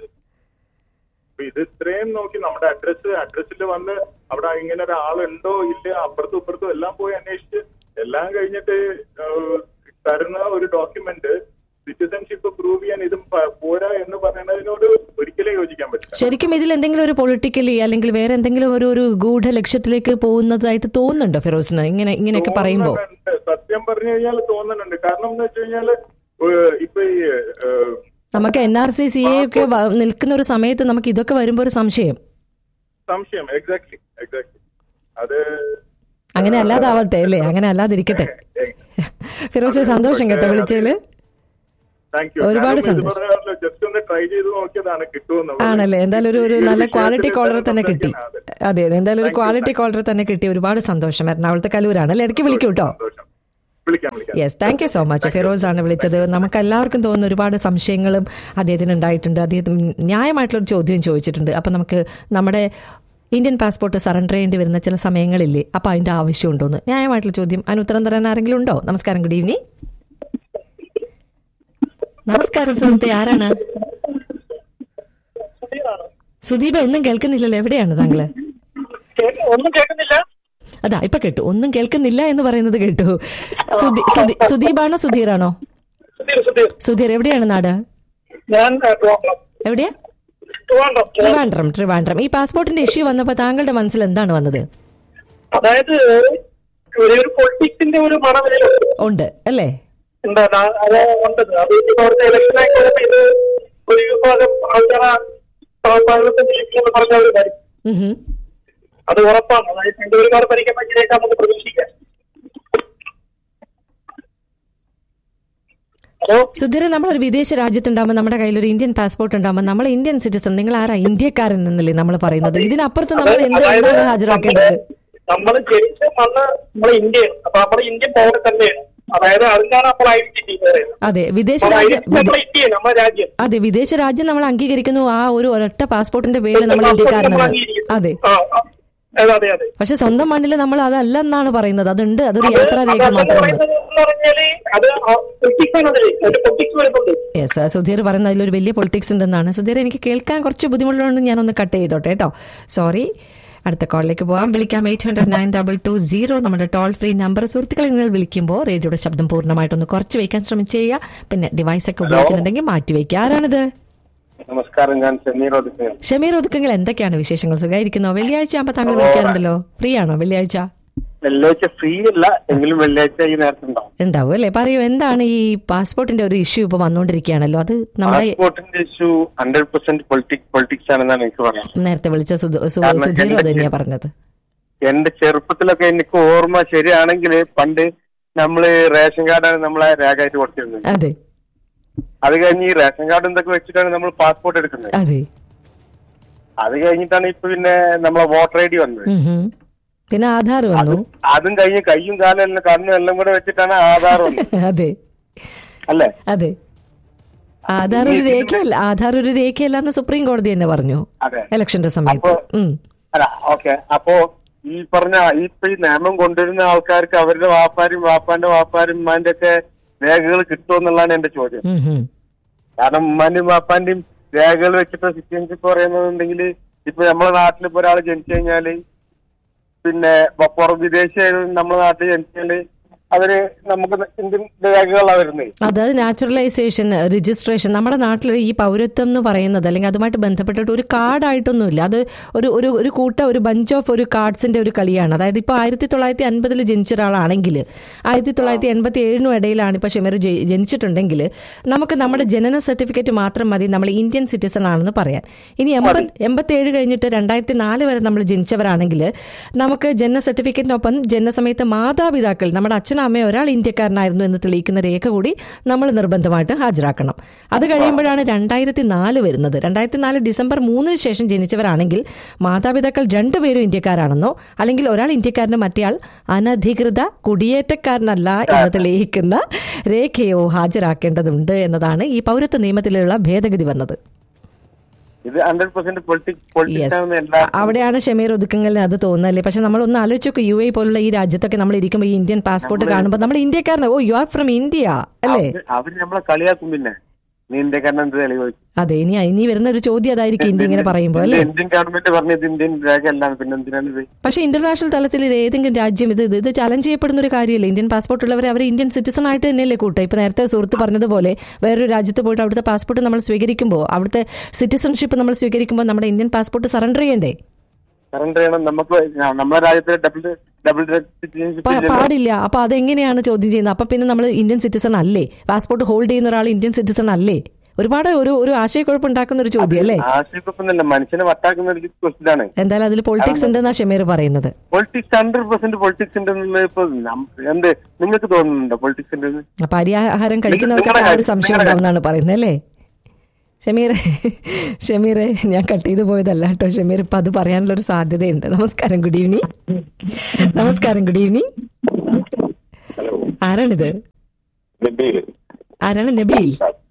ഇത് ഇത്രയും നോക്കി നമ്മുടെ അഡ്രസ് അഡ്രസ്സിൽ വന്ന് അവിടെ ഇങ്ങനെ ഒരാളുണ്ടോ ഇല്ല അപ്പുറത്തും ഇപ്പുറത്തും എല്ലാം പോയി അന്വേഷിച്ച് എല്ലാം കഴിഞ്ഞിട്ട് ഏഹ്, തരുന്ന ഒരു ഡോക്യുമെന്റ് സിറ്റിസൺഷിപ്പ് പ്രൂവ് ചെയ്യാൻ ഇതും പ- പോരാ എന്ന് പറയുന്നതിനോട് ഒരിക്കലും യോജിക്കാൻ പറ്റില്ല ശരിക്കും ഇതിൽ എന്തെങ്കിലും ഒരു പൊളിറ്റിക്കലി അല്ലെങ്കിൽ വേറെ എന്തെങ്കിലും ഒരു ഒരു ഗൂഢ ലക്ഷ്യത്തിലേക്ക് പോകുന്നതായിട്ട് തോന്നുന്നുണ്ടോ ഫിറോസിന് ഇങ്ങനെ ഇങ്ങനെയൊക്കെ പറയുമ്പോൾ തോന്നുന്നുണ്ട്. സത്യം പറഞ്ഞു കഴിഞ്ഞാൽ തോന്നുന്നുണ്ട് കാരണം എന്ന് വെച്ച് കഴിഞ്ഞാല് ഏഹ്, ഇപ്പൊ ഈ ഏഹ്, നമുക്ക് N R C C A ഒക്കെ വ- നിൽക്കുന്ന ഒരു സമയത്ത് നമുക്ക് ഇതൊക്കെ വരുമ്പോൾ ഒരു സംശയം സംശയം എക്സാക്ട്ലി എക്സാക്ട്ലി അത് അങ്ങനെ അല്ലാതാവട്ടെ അല്ലേ അങ്ങനെ അല്ലാതിരിക്കട്ടെ ഫിറോസ് സന്തോഷം കേട്ടോ വിളിച്ചതില് താങ്ക് യു ഒരുപാട് സന്തോഷം. ജസ്റ്റ് ഒന്ന് ട്രൈ ചെയ്ത് നോക്കിയതാണ് കിട്ടുമെന്ന് ആണല്ലേ എന്തായാലും ഒരു ഒരു ഈ നല്ല വിഷയത്തിൽ ക്വാളിറ്റി കോളർ എന്തായാലും തന്നെ കിട്ടി സംസാരിക്കാൻ അതെ അതെ എന്തായാലും ഒരു Thank you, quality thank you. Caller തന്നെ കിട്ടി ഒരുപാട് സന്തോഷം എറണാകുളത്തെ കലൂരാണ് അല്ലേ ഇടയ്ക്ക് വിളിക്കൂ കേട്ടോ സന്തോഷം വിളിക്കാം വിളിക്കാം yes thank you so much Firoz ആണ് വിളിച്ചത് നമുക്ക് എല്ലാവർക്കും തോന്നുന്ന ഒരുപാട് സംശയങ്ങളും അദ്ദേഹത്തിന് ഉണ്ടായിട്ടുണ്ട് അദ്ദേഹത്തിന് ന്യായമായിട്ടുള്ളൊരു ചോദ്യം ചോദിച്ചിട്ടുണ്ട് അപ്പം നമുക്ക് നമ്മുടെ ഇന്ത്യൻ പാസ്പോർട്ട് സറണ്ടർ ചെയ്യേണ്ടി വരുന്ന ചില സമയങ്ങളില്ലേ അപ്പം അതിൻ്റെ ആവശ്യമുണ്ടോന്ന് ന്യായമായിട്ടുള്ള ചോദ്യം അതിന് ഉത്തരം തരാൻ ആരെങ്കിലും ഉണ്ടോ നമസ്കാരം ഗുഡ് ഈവനിങ് നമസ്കാരം സുഹൃത്തെ ആരാണ് സുദീപ ഒന്നും കേൾക്കുന്നില്ലല്ലോ എവിടെയാണ് താങ്കള് ഒന്നും കേൾക്കുന്നില്ല അതാ ഇപ്പൊ കേട്ടു ഒന്നും കേൾക്കുന്നില്ല എന്ന് പറയുന്നത് കേട്ടു സുധി സുധി- സുദീപാണോ സുധീറാണോ സുധീർ സുധീർ സുധീർ എവിടെയാണ് നാട് ഞാൻ ആ, ട്രിവാൻഡ്രം എവിടെയാ ട്രിവാൻഡ്രം ട്രിവാൻഡ്രം ട്രിവാൻഡ്രം ഈ പാസ്പോർട്ടിന്റെ ഇഷ്യൂ വന്നപ്പോ താങ്കളുടെ മനസ്സിൽ എന്താണ് വന്നത് അതായത് ഒരു ഒരു പൊളിറ്റിക്സിന്റെ ഒരു മറവില് ഉണ്ട് അല്ലേ എന്താണ് ആ- അത് ഉണ്ടത് അത് ഇപ്പൊ അവിടുത്തെ ഇലക്ഷൻ ആയിക്കോട്ടെ ഇത് ഒരു വിഭാഗം ആൾക്കാരെ പാർലമെന്റ് ജയിക്കുമെന്ന് പറഞ്ഞവർ വരും ഉം ഹും. അത് ഉറപ്പാണ് അതായത് രണ്ടുപേരുകാർ ഭരിക്കാൻ പറ്റിയേക്കാം നമുക്ക് പ്രതീക്ഷിക്കാം ഹലോ സുധീർ നമ്മളൊരു വിദേശ രാജ്യത്തുണ്ടാകുമ്പോൾ നമ്മുടെ കയ്യിൽ ഒരു ഇന്ത്യൻ പാസ്പോർട്ട് ഉണ്ടാകുമ്പോൾ നമ്മൾ ഇന്ത്യൻ സിറ്റിസൺ നിങ്ങൾ ആരാ ഇന്ത്യക്കാരൻ എന്നല്ലേ നമ്മൾ പറയുന്നത് ഇതിനപ്പുറത്ത് നമ്മൾ എന്ത് എന്താണ് ഹാജരാക്കേണ്ടത് നമ്മൾ ജനിച്ച മണ്ണ് നമ്മളെ ഇന്ത്യയാണ് അപ്പൊ നമ്മുടെ ഇന്ത്യൻ പൗരൻ തന്നെയാണ് അതായത് അതിനാണ് നമ്മൾ ഐഡന്റിറ്റി പറയുന്നത് അതെ വിദേശ അപ്പൊ രാജ്യം identity നമ്മളെ ഇന്ത്യയാണ് നമ്മുടെ രാജ്യം അതെ വിദേശ രാജ്യം നമ്മൾ അംഗീകരിക്കുന്നു ആ ഒരു ഒരൊറ്റ പാസ്പോർട്ടിന്റെ പേരിൽ നമ്മൾ നമ്മൾ ഇന്ത്യക്കാരനാണ് അംഗീകരിക്കുന്നു. അതെ ആ, ആ. അതെ അതെ അതെ പക്ഷെ സ്വന്തം മണ്ണിൽ നമ്മൾ അതല്ല എന്നാണ് പറയുന്നത് അതുണ്ട് അതൊരു അത് യാത്രാരേഖ അതെന്ന് മാത്രമാണ് പറയുന്നത് എന്ന് പറഞ്ഞാല് അത് പൊളിറ്റിക്സ് ആണ് അതില് ഒരു പൊളിറ്റിക്സ് വരുന്നുണ്ട് യെസ് സുധീർ പറയുന്നത് അതിലൊരു വലിയ പൊളിറ്റിക്സ് ഉണ്ടെന്നാണ് സുധീർ എനിക്ക് കേൾക്കാൻ കുറച്ച് ബുദ്ധിമുട്ടുള്ളതുകൊണ്ട് ഞാനൊന്ന് കട്ട് ചെയ്തോട്ടെ കേട്ടോ സോറി അടുത്ത കോളിലേക്ക് പോകാം വിളിക്കാം eight hundred nine double two zero നമ്മുടെ ടോൾ ഫ്രീ നമ്പർ സുഹൃത്തുക്കളെ നിങ്ങൾ വിളിക്കുമ്പോൾ റേഡിയോയുടെ ശബ്ദം പൂർണ്ണമായിട്ടൊന്ന് കുറച്ച് വയ്ക്കാൻ ശ്രമിച്ചേക്കുക പിന്നെ ഡിവൈസ് ഒക്കെ ഉപയോഗിക്കുന്നുണ്ടെങ്കിൽ മാറ്റി വയ്ക്കുക ആരാണിത് നമസ്കാരം ഞാൻ ചെന്നൈ റോഡിൽ ഷമീർ ഒതുക്കെങ്കിൽ എന്തൊക്കെയാണ് വിശേഷങ്ങൾ സുഖമായിരിക്കുന്നോ വെള്ളിയാഴ്ച ആകുമ്പോൾ താങ്കൾ വിളിക്കാറുണ്ടല്ലോ ഫ്രീ ആണോ വെള്ളിയാഴ്ച വെള്ളിയാഴ്ച ഫ്രീ അല്ല എങ്കിലും വെള്ളിയാഴ്ച ഈ നേരത്തെ ഉണ്ടാവും ഉണ്ടാവും അല്ലേ പറയൂ എന്താണ് ഈ പാസ്പോർട്ടിന്റെ ഒരു ഇഷ്യൂ ഇപ്പൊ വന്നുകൊണ്ടിരിക്കുകയാണല്ലോ അത് നമ്മുടെ പാസ്പോർട്ടിന്റെ issue hundred percent politics politics ആണെന്നാണ് എനിക്ക് പറയാം നേരത്തെ വിളിച്ച സുധ- സു- കാരണം സുധീറും അത് എന്റെ- തന്നെയാ പറഞ്ഞത് എന്റെ ചെറുപ്പത്തിലൊക്കെ എനിക്ക് ഓർമ്മ ശരിയാണെങ്കിൽ പണ്ട് നമ്മള് റേഷൻ കാർഡാണ് നമ്മളെ രേഖയായിട്ട് കൊടുത്തിരുന്നത് അതെ അത് കഴിഞ്ഞ് ഈ റേഷൻ കാർഡ് എന്തൊക്കെ വെച്ചിട്ടാണ് നമ്മൾ പാസ്പോർട്ട് എടുക്കുന്നത് അതെ അത് കഴിഞ്ഞിട്ടാണ് ഇപ്പൊ പിന്നെ നമ്മളെ വോട്ടർ ഐ ഡി വന്നത് ഉം ഹും. പിന്നെ ആധാർ അത് വന്നു അതും കഴിഞ്ഞ് കയ്യും കാലും എല്ലാം കണ്ണും എല്ലാം കൂടെ വെച്ചിട്ടാണ് ആധാർ വന്നത് അതെ അല്ലേ അതെ ആധാർ ഒരു രേഖയല്ല ആധാർ ഒരു രേഖയല്ല എന്ന് സുപ്രീം കോടതി തന്നെ പറഞ്ഞു അതെ ഇലക്ഷന്റെ സമയത്ത് അപ്പൊ- ഉം. അല്ല ഓക്കെ അപ്പോ ഈ പറഞ്ഞ ഈ ഇപ്പൊ ഈ നിയമം കൊണ്ടുവരുന്ന ആൾക്കാർക്ക് അവരുടെ വാപ്പാരും വാപ്പാന്റെ വാപ്പാരും ഉമ്മാന്റെ ഒക്കെ രേഖകൾ കിട്ടുമെന്നുള്ളതാണ് എന്റെ ചോദ്യം ഉം ഹും. കാരണം ഉമ്മാന്റെയും വാപ്പാന്റെയും രേഖകൾ വെച്ചിട്ട് സിറ്റിസൺഷിപ്പ് പറയുന്നുണ്ടെങ്കിൽ ഇപ്പൊ നമ്മളെ നാട്ടിൽ ഇപ്പൊ ഒരാൾ ജനിച്ചു കഴിഞ്ഞാല് പിന്നെ പുറം വിദേശിയായാലും നമ്മളെ നാട്ടിൽ ജനിച്ചാല് അവര് നമുക്ക് ഇന്ത്യൻ രേഖകളാണ് വരുന്നത് അതായത് നാച്ചുറലൈസേഷൻ രജിസ്ട്രേഷൻ നമ്മുടെ നാട്ടിൽ ഈ പൗരത്വം എന്ന് പറയുന്നത് അല്ലെങ്കിൽ അതുമായിട്ട് ബന്ധപ്പെട്ടിട്ട് ഒരു കാർഡായിട്ടൊന്നുമില്ല അത് ഒരു ഒരു ഒരു കൂട്ട ഒരു ബഞ്ച് ഓഫ് ഒരു കാർഡ്സിന്റെ ഒരു കളിയാണ് അതായത് ഇപ്പോൾ ആയിരത്തി തൊള്ളായിരത്തി അൻപതിൽ ജനിച്ച ഒരാളാണെങ്കിൽ ആയിരത്തി തൊള്ളായിരത്തി എൺപത്തി ഏഴിനും ഇടയിലാണ് ഇപ്പോൾ ഷെമീർ ജെ- ജനിച്ചിട്ടുണ്ടെങ്കിൽ നമുക്ക് നമ്മുടെ ജനന സർട്ടിഫിക്കറ്റ് മാത്രം മതി നമ്മൾ ഇന്ത്യൻ സിറ്റിസൺ ആണെന്ന് പറയാൻ ഇനി എൺപത് എൺപത്തേഴ് കഴിഞ്ഞിട്ട് രണ്ടായിരത്തി നാല് വരെ നമ്മൾ ജനിച്ചവരാണെങ്കിൽ നമുക്ക് ജനന സർട്ടിഫിക്കറ്റിനൊപ്പം ജനനസമയത്ത് മാതാപിതാക്കൾ നമ്മുടെ അച്ഛനും അമ്മയും ഒരാൾ ഇന്ത്യക്കാരനായിരുന്നു എന്ന് തെളിയിക്കുന്ന രേഖ കൂടി നമ്മൾ നിർബന്ധമായിട്ട് ഹാജരാക്കണം അത് കഴിയുമ്പോഴാണ് രണ്ടായിരത്തി നാല് വരുന്നത് രണ്ടായിരത്തി നാല് ഡിസംബർ മൂന്നിന് ശേഷം ജനിച്ചവരാണെങ്കിൽ മാതാപിതാക്കൾ രണ്ടുപേരും ഇന്ത്യക്കാരാണെന്നോ അല്ലെങ്കിൽ ഒരാൾ ഇന്ത്യക്കാരനും മറ്റേയാൾ അനധികൃത കുടിയേറ്റക്കാരനല്ല എന്ന് തെളിയിക്കുന്ന രേഖയോ ഹാജരാക്കേണ്ടതുണ്ട് എന്നതാണ് ഈ പൗരത്വ നിയമത്തിലുള്ള ഭേദഗതി വന്നത് ഇത് hundred percent politics politics yes ആണെന്ന് എല്ലാ അവിടെയാണ് ഷമീർ ഒതുക്കങ്ങളിൽ അത് തോന്നുന്നല്ലേ പക്ഷെ നമ്മൾ ഒന്ന് ആലോചിച്ചോക്കെ യു എ പോലുള്ള ഈ രാജ്യത്തൊക്കെ നമ്മൾ ഇരിക്കുമ്പോൾ ഈ ഇന്ത്യൻ പാസ്പോർട്ട് കാണുമ്പോൾ നമ്മൾ ഇന്ത്യക്കാരനെ oh you are from India അല്ലേ അവര് അവര് നമ്മളെ കളിയാക്കും പിന്നെ നീ ഇന്ത്യക്കാരൻ എന്ത് തെളിവ് അതെ ഇനി ഇനി വരുന്ന ഒരു ചോദ്യം അതായിരിക്കും ഇന്ത്യ ഇങ്ങനെ പറയുമ്പോൾ അല്ലേ ഇന്ത്യൻ ഗവൺമെന്റ് പറഞ്ഞത് ഇന്ത്യൻ രേഖ അല്ലാണ് പിന്നെ എന്തിനാണ് ഇത് പക്ഷേ ഇന്റർനാഷണൽ തലത്തിൽ ഇത് ഏതെങ്കിലും രാജ്യം ഇത് ഇത് ഇത് ചലഞ്ച് ചെയ്യപ്പെടുന്ന ഒരു കാര്യമല്ല ഇന്ത്യൻ പാസ്പോർട്ട് ഉള്ളവരെ അവർ ഇന്ത്യൻ സിറ്റിസൺ ആയിട്ട് തന്നെയല്ലേ കൂട്ടുക ഇപ്പൊ നേരത്തെ സുഹൃത്ത് പറഞ്ഞതുപോലെ വേറൊരു രാജ്യത്ത് പോയിട്ട് അവിടുത്തെ പാസ്പോർട്ട് നമ്മൾ സ്വീകരിക്കുമ്പോൾ അവിടുത്തെ സിറ്റിസൺഷിപ്പ് നമ്മൾ സ്വീകരിക്കുമ്പോൾ നമ്മുടെ ഇന്ത്യൻ പാസ്പോർട്ട് സറണ്ടർ ചെയ്യണ്ടേ സറണ്ടർ ചെയ്യണം നമുക്ക് നമ്മളെ രാജ്യത്തെ ഡബിൾ ഡബിൾ പ- സിറ്റിസൺഷിപ്പ് പാടില്ല അപ്പൊ അതെങ്ങനെയാണ് ചോദ്യം ചെയ്യുന്നത് അപ്പൊ പിന്നെ നമ്മൾ ഇന്ത്യൻ സിറ്റിസൺ അല്ലേ പാസ്പോർട്ട് ഹോൾഡ് ചെയ്യുന്ന ഒരാൾ ഇന്ത്യൻ സിറ്റിസൺ അല്ലേ ഒരുപാട് ഒരു ഒരു ആശയക്കുഴപ്പം ഉണ്ടാക്കുന്ന ഒരു ചോദ്യം അല്ലേ ആശയക്കുഴപ്പമൊന്നുമില്ല മനുഷ്യനെ വട്ടാക്കുന്ന ഒരു ക്വസ്റ്റ്യൻ ആണ് എന്തായാലും അതിൽ പൊളിറ്റിക്സ് ഉണ്ടെന്നാ ഷമീർ പറയുന്നത് പൊളിറ്റിക്സ് ഹൺഡ്രഡ് പെർസെന്റ് പൊളിറ്റിക്സ് ഉണ്ടെന്ന് ഇപ്പൊ നം- എന്ത് നിങ്ങൾക്ക് തോന്നുന്നുണ്ടോ പൊളിറ്റിക്സ് ഉണ്ടെന്ന് അപ്പൊ അരിയാഹാരം കഴിക്കുന്നവർക്ക് ആ ഒരു സംശയം ഉണ്ടാവുന്നതാണ് പറയുന്നത് അല്ലേ ഷമീർ ഷമീർ ഞാൻ കട്ട് ചെയ്തു പോയതല്ല കേട്ടോ ഷമീർ ഇപ്പൊ അത് പറയാനുള്ള ഒരു സാധ്യതയുണ്ട് നമസ്കാരം ഗുഡ് ഈവനിങ് നമസ്കാരം ഗുഡ് ഈവനിങ് ആരാണിത് ആരാണ് നബീൽ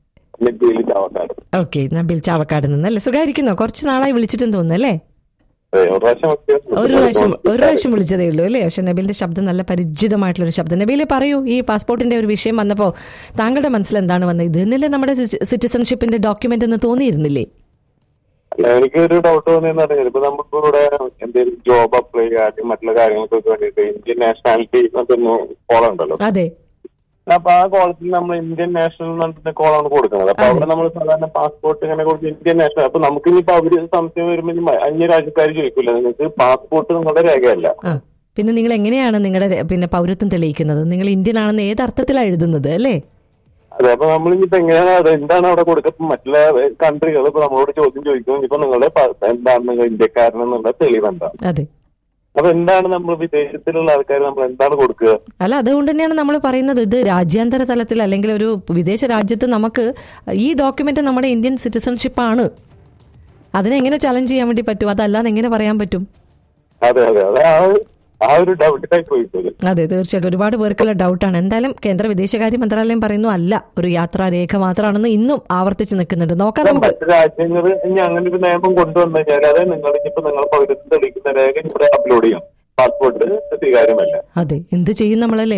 ഓക്കെ നബീൽ ചാവക്കാട് നിന്ന് അല്ലേ സുഖമായിരിക്കുന്നോ കുറച്ച് നാളായി വിളിച്ചിട്ടെന്ന് തോന്നുന്നു അല്ലേ ഒരു പ്രാവശ്യം ഒരു പ്രാവശ്യം വിളിച്ചതേ ഉള്ളൂ അല്ലേ പക്ഷെ നബീലിന്റെ ശബ്ദം നല്ല പരിചിതമായിട്ടുള്ള ഒരു ശബ്ദം നബീല് പറയൂ ഈ പാസ്പോർട്ടിന്റെ ഒരു വിഷയം വന്നപ്പോൾ താങ്കളുടെ മനസ്സിൽ എന്താണ് വന്നത് ഇത് തന്നെയല്ലേ നമ്മുടെ സിറ്റിസൺഷിപ്പിന്റെ ഡോക്യുമെന്റ് എന്ന് തോന്നിയിരുന്നില്ലേ അല്ല എനിക്കൊരു ഡൗട്ട് തോന്നിയെന്ന് പറഞ്ഞാൽ ഇപ്പൊ നമുക്ക് ഇവിടെ എന്തെങ്കിലും ജോബ് അപ്ലൈ ചെയ്യാനും മറ്റുള്ള കാര്യങ്ങൾക്കൊക്കെ വേണ്ടിയിട്ട് ഇന്ത്യൻ നാഷണാലിറ്റി എന്നൊക്കെ കോളം ഉണ്ടല്ലോ അതെ അപ്പൊ ആ കോളത്തിൽ നമ്മൾ ഇന്ത്യൻ നാഷണൽ എന്ന് പറഞ്ഞിട്ട് കോളാണ് കൊടുക്കുന്നത് അപ്പൊ അവിടെ നമ്മൾ സാധാരണ പാസ്പോർട്ട് ഇങ്ങനെ കൊടുത്ത് ഇന്ത്യൻ നാഷണൽ അപ്പൊ നമുക്ക് ഇനിയിപ്പോ അവര് സംശയം വരുമ്പോൾ ഇനി അന്യ രാജ്യക്കാർ ചോദിക്കില്ല നിങ്ങൾക്ക് പാസ്പോർട്ട് നിങ്ങളുടെ രേഖയല്ല ആ പിന്നെ നിങ്ങൾ എങ്ങനെയാണ് നിങ്ങളുടെ രെ- പിന്നെ പൗരത്വം തെളിയിക്കുന്നത് നിങ്ങൾ ഇന്ത്യൻ ആണെന്ന് ഏത് അർത്ഥത്തിലാണ് എഴുതുന്നത് അല്ലേ അതെ അപ്പൊ നമ്മൾ ഇനിയിപ്പോ എങ്ങനെയാണ് അത് എന്താണ് അവിടെ കൊടുക്കുക മറ്റുള്ള കൺട്രികൾ ഇപ്പൊ നമ്മളോട് ചോദ്യം ചോദിക്കും ഇപ്പൊ നിങ്ങളുടെ പ- എന്താണ് നിങ്ങൾ ഇന്ത്യക്കാരനെന്നുള്ള തെളിവ് എന്താണ് അതെ അപ്പൊ എന്താണ് നമ്മൾ വിദേശത്തിലുള്ള ആൾക്കാർ നമ്മൾ എന്താണ് കൊടുക്കുക അല്ല അതുകൊണ്ട് തന്നെയാണ് നമ്മൾ പറയുന്നത് ഇത് രാജ്യാന്തര തലത്തിൽ അല്ലെങ്കിൽ ഒരു വിദേശ രാജ്യത്ത് നമുക്ക് ഈ ഡോക്യുമെന്റ് നമ്മുടെ ഇന്ത്യൻ സിറ്റിസൺഷിപ്പ് ആണ് അതിനെ എങ്ങനെ ചലഞ്ച് ചെയ്യാൻ വേണ്ടി പറ്റും അതല്ലാതെ എങ്ങനെ പറയാൻ പറ്റും അതെ അതെ അതെ ആ ഒരു- ആ ഒരു ഡൗട്ടായി പോയിപ്പോയത് അതെ തീർച്ചയായിട്ടും ഒരുപാട് പേർക്കുള്ള ഡൗട്ടാണ് എന്തായാലും കേന്ദ്ര വിദേശകാര്യ മന്ത്രാലയം പറയുന്നു അല്ല ഒരു യാത്രാ രേഖ മാത്രമാണെന്ന് ഇന്നും ആവർത്തിച്ച് നിൽക്കുന്നുണ്ട് നോക്കാം നമുക്ക് മറ്റു രാജ്യങ്ങൾ ഇനി അങ്ങനെ ഒരു നിയമം കൊണ്ടുവന്നു കഴിഞ്ഞാൽ അത് നിങ്ങൾ ഇനിയിപ്പോ നിങ്ങൾ പൗരത്വം തെളിയിക്കുന്ന രേഖ ഇവിടെ അപ്ലോഡ് ചെയ്യാം പാസ്പോർട്ട് സ്വീകാര്യമല്ല അതെ എന്ത് ചെയ്യും നമ്മളല്ലേ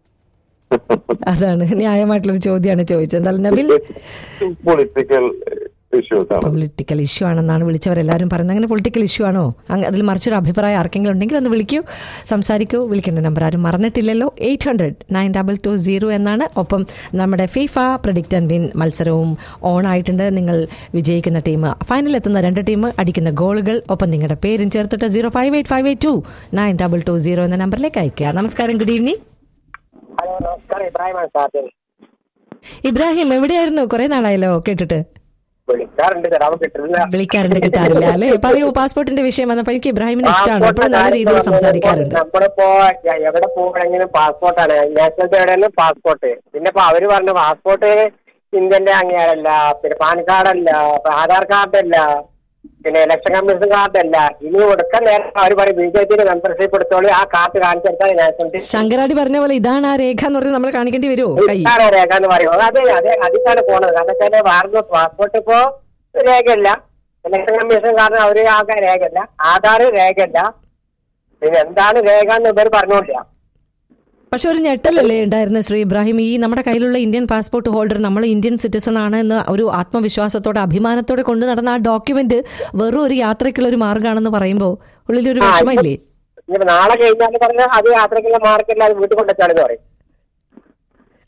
അതാണ് ന്യായമായിട്ടുള്ളൊരു ചോദ്യമാണ് ചോദിച്ചത് എന്തായാലും നബിൽ പൊളിറ്റിക്കൽ ഇഷ്യൂസ് ആണ് പൊളിറ്റിക്കൽ ഇഷ്യൂ ആണെന്നാണ് വിളിച്ചവരെല്ലാവരും പറയുന്നത് അങ്ങനെ പൊളിറ്റിക്കൽ ഇഷ്യൂ ആണോ അങ്ങ് അതിൽ മറിച്ചൊരു അഭിപ്രായം ആർക്കെങ്കിലും ഉണ്ടെങ്കിൽ ഒന്ന് വിളിക്കൂ സംസാരിക്കൂ വിളിക്കേണ്ട നമ്പർ ആരും മറന്നിട്ടില്ലല്ലോ eight hundred nine double two zero എന്നാണ് ഒപ്പം നമ്മുടെ ഫിഫ പ്രഡിക്റ്റ് ആൻഡ് വിൻ മത്സരവും ഓൺ ആയിട്ടുണ്ട് നിങ്ങൾ വിജയിക്കുന്ന ടീം ഫൈനൽ എത്തുന്ന രണ്ട് ടീം അടിക്കുന്ന ഗോളുകൾ ഒപ്പം നിങ്ങളുടെ പേരും ചേർത്തിട്ട് zero five eight five eight two nine double two zero എന്ന നമ്പറിലേക്ക് അയക്കുക നമസ്കാരം ഗുഡ് ഈവനിങ് ഹലോ നമസ്കാരം ഇബ്രാഹിമാണ് സാർ ഇബ്രാഹിം എവിടെയായിരുന്നു കുറെ നാളായല്ലോ കേട്ടിട്ട് വിളിക്കാറുണ്ട് തരാമോ കിട്ടുന്നില്ല വിളിക്കാറുണ്ട് കിട്ടാറില്ല അല്ലേ പറയൂ പാസ്പോർട്ടിന്റെ വിഷയം വന്നപ്പോൾ എനിക്ക് ഇബ്രാഹിമിന് ഇഷ്ടമാണ് എപ്പോഴും നല്ല രീതിയിൽ സംസാരിക്കാറുണ്ട് നമ്മളിപ്പോ എവിടെ പോകണമെങ്കിലും പാസ്പോർട്ടാണ് നാഷണൽ എവിടെയാണ് പാസ്പോർട്ട് പിന്നെ ഇപ്പൊ അവര് പറഞ്ഞു പാസ്പോർട്ട് ഇന്ത്യന്റെ അംഗീകാരമല്ല പിന്നെ പാൻ കാർഡല്ല ആധാർ കാർഡല്ല പിന്നെ ഇലക്ഷൻ കമ്മീഷൻ കാർഡല്ല ഇനി കൊടുക്കാൻ നേരം അവർ പറയും ബി ജെ പിയുടെ മെമ്പർഷിപ്പ് എടുത്തോളി ആ കാർഡ് കാണിച്ചെടുത്താൽ നാഷണാലിറ്റി ശങ്കരാടി പറഞ്ഞ പോലെ ഇതാണ് ആ രേഖ എന്ന് പറഞ്ഞ് നമ്മൾ കാണിക്കേണ്ടി വരുമോ കൈ ഇതാണ് രേഖ എന്ന് പറയുന്നത് അതെ അതെ അതിലാണ് പോണത് കാരണം വെച്ചാല് വേറെ പാസ്പോർട്ട് ഇപ്പോ രേഖയില്ല ഇലക്ഷൻ കമ്മീഷൻ കാരണം അവര് ആകെ രേഖയില്ല ആധാർ രേഖയില്ല പിന്നെ എന്താണ് രേഖ എന്ന് ഇവർ പറഞ്ഞോണ്ടില്ല പക്ഷെ ഒരു ഞെട്ടലല്ലേ ഉണ്ടായിരുന്നത് ശ്രീ ഇബ്രാഹിം ഈ നമ്മുടെ കയ്യിലുള്ള ഇന്ത്യൻ പാസ്പോർട്ട് ഹോൾഡർ നമ്മൾ ഇന്ത്യൻ സിറ്റിസൺ ആണ് എന്ന് ഒരു ആത്മവിശ്വാസത്തോടെ അഭിമാനത്തോടെ കൊണ്ടു നടന്ന ആ ഡോക്യുമെന്റ് വെറും ഒരു യാത്രയ്ക്കുള്ള ഒരു മാർഗ്ഗമാണെന്ന് പറയുമ്പോൾ ഉള്ളിലൊരു വിഷമമില്ലേ ഇനിയിപ്പോ നാളെ കഴിഞ്ഞാൽ പറഞ്ഞാൽ അത് യാത്രക്കുള്ള മാർക്കില്ല അത് വീട്ടിൽ കൊണ്ടുവച്ചാലെന്ന് പറയും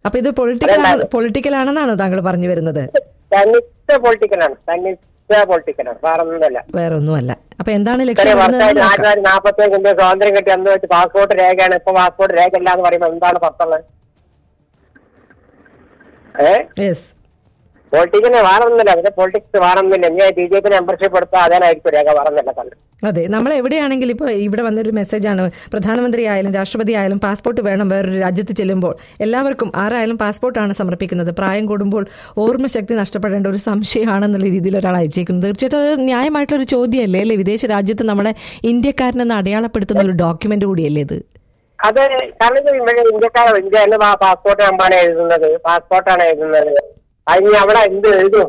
അപ്പൊ ഇത് പൊളിറ്റിക്കൽ പൊളിറ്റിക്കൽ ആണെന്നാണോ താങ്കൾ പറഞ്ഞു വരുന്നത് തനിച്ച പൊളിറ്റിക്കലാണ് തനിച്ച പൊളിറ്റിക്കലാണ് വേറെ ഒന്നുമല്ല വേറെ ഒന്നുമല്ല അപ്പൊ എന്താണ് ഇത്രയും ലക്ഷ്യം വർഷമായിട്ട് വരുന്നത് ആയിരത്തി തൊള്ളായിരത്തി നാപ്പത്തേഴ് ഇന്ത്യ സ്വാതന്ത്ര്യം കിട്ടി അന്ന് വെച്ച് പാസ്പോർട്ട് രേഖയാണ് ഇപ്പൊ പാസ്പോർട്ട് രേഖ ഇല്ല എന്ന് പറയുമ്പോൾ എന്താണ് പത്തുള്ളത് ഏ യെസ് പൊളിറ്റിക്കിന് വേറൊന്നുമില്ല പക്ഷെ പൊളിറ്റിക്സ് വേറൊന്നുമില്ല ഇനി ബി ജെ പി മെമ്പർഷിപ്പ് എടുത്താൽ അതിനായിരിക്കും രേഖ വേറൊന്നുമില്ല കണ്ടു അതെ നമ്മൾ എവിടെയാണെങ്കിലും ഇപ്പോൾ ഇവിടെ വന്നൊരു മെസ്സേജാണ് പ്രധാനമന്ത്രി ആയാലും രാഷ്ട്രപതി ആയാലും പാസ്പോർട്ട് വേണം വേറൊരു രാജ്യത്ത് ചെല്ലുമ്പോൾ എല്ലാവർക്കും ആരായാലും പാസ്പോർട്ടാണ് സമർപ്പിക്കുന്നത് പ്രായം കൂടുമ്പോൾ ഓർമ്മശക്തി നഷ്ടപ്പെടേണ്ട ഒരു സംശയമാണെന്നുള്ള രീതിയിൽ ഒരാൾ അയച്ചേക്കുന്നത് തീർച്ചയായിട്ടും അത് ന്യായമായിട്ടുള്ളൊരു ചോദ്യമല്ലേ അല്ലേ വിദേശ രാജ്യത്ത് നമ്മളെ ഇന്ത്യക്കാരനെന്ന് അടയാളപ്പെടുത്തുന്ന ഒരു ഡോക്യുമെന്റ് കൂടിയല്ലേ ഇത് അത് കാരണം ഇത് ഇവിടെ ഇന്ത്യക്കാർ ഇന്ത്യ എന്ന് പാസ്പോർട്ട് നമ്പാണ് എഴുതുന്നത് പാസ്പോർട്ടാണ് എഴുതുന്നത് അതിന് അവിടെ എന്ത് എഴുതും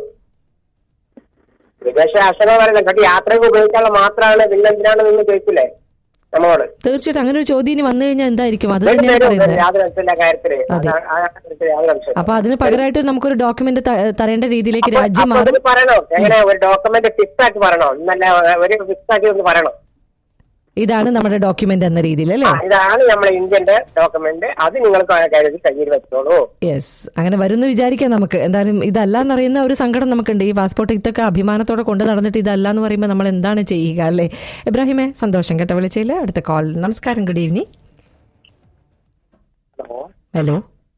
വിദേശ രാഷ്ട്രം പറയുന്നത് കേട്ടോ യാത്രയ്ക്ക് ഉപയോഗിക്കാനുള്ള മാത്രമാണ് പിന്നെന്തിനാണ് നിന്ന് ചോദിച്ചില്ലേ നമ്മളോട് തീർച്ചയായിട്ടും അങ്ങനെ ഒരു ചോദ്യം ഇനി വന്നു കഴിഞ്ഞാൽ എന്തായിരിക്കും അത് വരും, തന്നെയാണ് വരും, പറയുന്നത് യാതൊരു മനസ്സില്ല കാര്യത്തില് അതെ. ആ- ആ കാര്യത്തില് യാതൊരു സംശയവും അപ്പൊ അതിന് പകരമായിട്ട് നമുക്കൊരു ഡോക്യുമെന്റ് തരേണ്ട രീതിയിലേക്ക് അപ്പൊ- രാജ്യം അപ്പൊ മാറും അതിന് പറയണോ എങ്ങനെ ഒരു ഡോക്യുമെന്റ് ഫിക്സ് ആക്കി പറയണോ ഇന്നല്ല ഒരു ഫിക്സ് ആക്കി ഒന്ന് പറയണോ ഇതാണ് നമ്മുടെ ഡോക്യുമെന്റ് എന്ന രീതിയിൽ അല്ലേ ആ, ഇതാണ് നമ്മുടെ ഇന്ത്യന്റെ ഡോക്യുമെന്റ് അത് നിങ്ങൾക്ക് കരുതി കയ്യിൽ വെച്ചോളൂ യെസ് അങ്ങനെ വരുമെന്ന് വിചാരിക്കാം നമുക്ക് എന്തായാലും ഇതല്ല എന്നറിയുന്ന ഒരു സങ്കടം നമുക്കുണ്ട് ഈ പാസ്പോർട്ട് ഇതൊക്കെ അഭിമാനത്തോടെ കൊണ്ട് നടന്നിട്ട് ഇതല്ല എന്ന് പറയുമ്പോൾ നമ്മൾ എന്താണ് ചെയ്യുക അല്ലേ ഇബ്രാഹിമെ സന്തോഷം കേട്ടോ വിളിച്ചതിൽ അടുത്ത കോൾ നമസ്കാരം ഗുഡ് ഈവനിങ് ഹലോ ഹലോ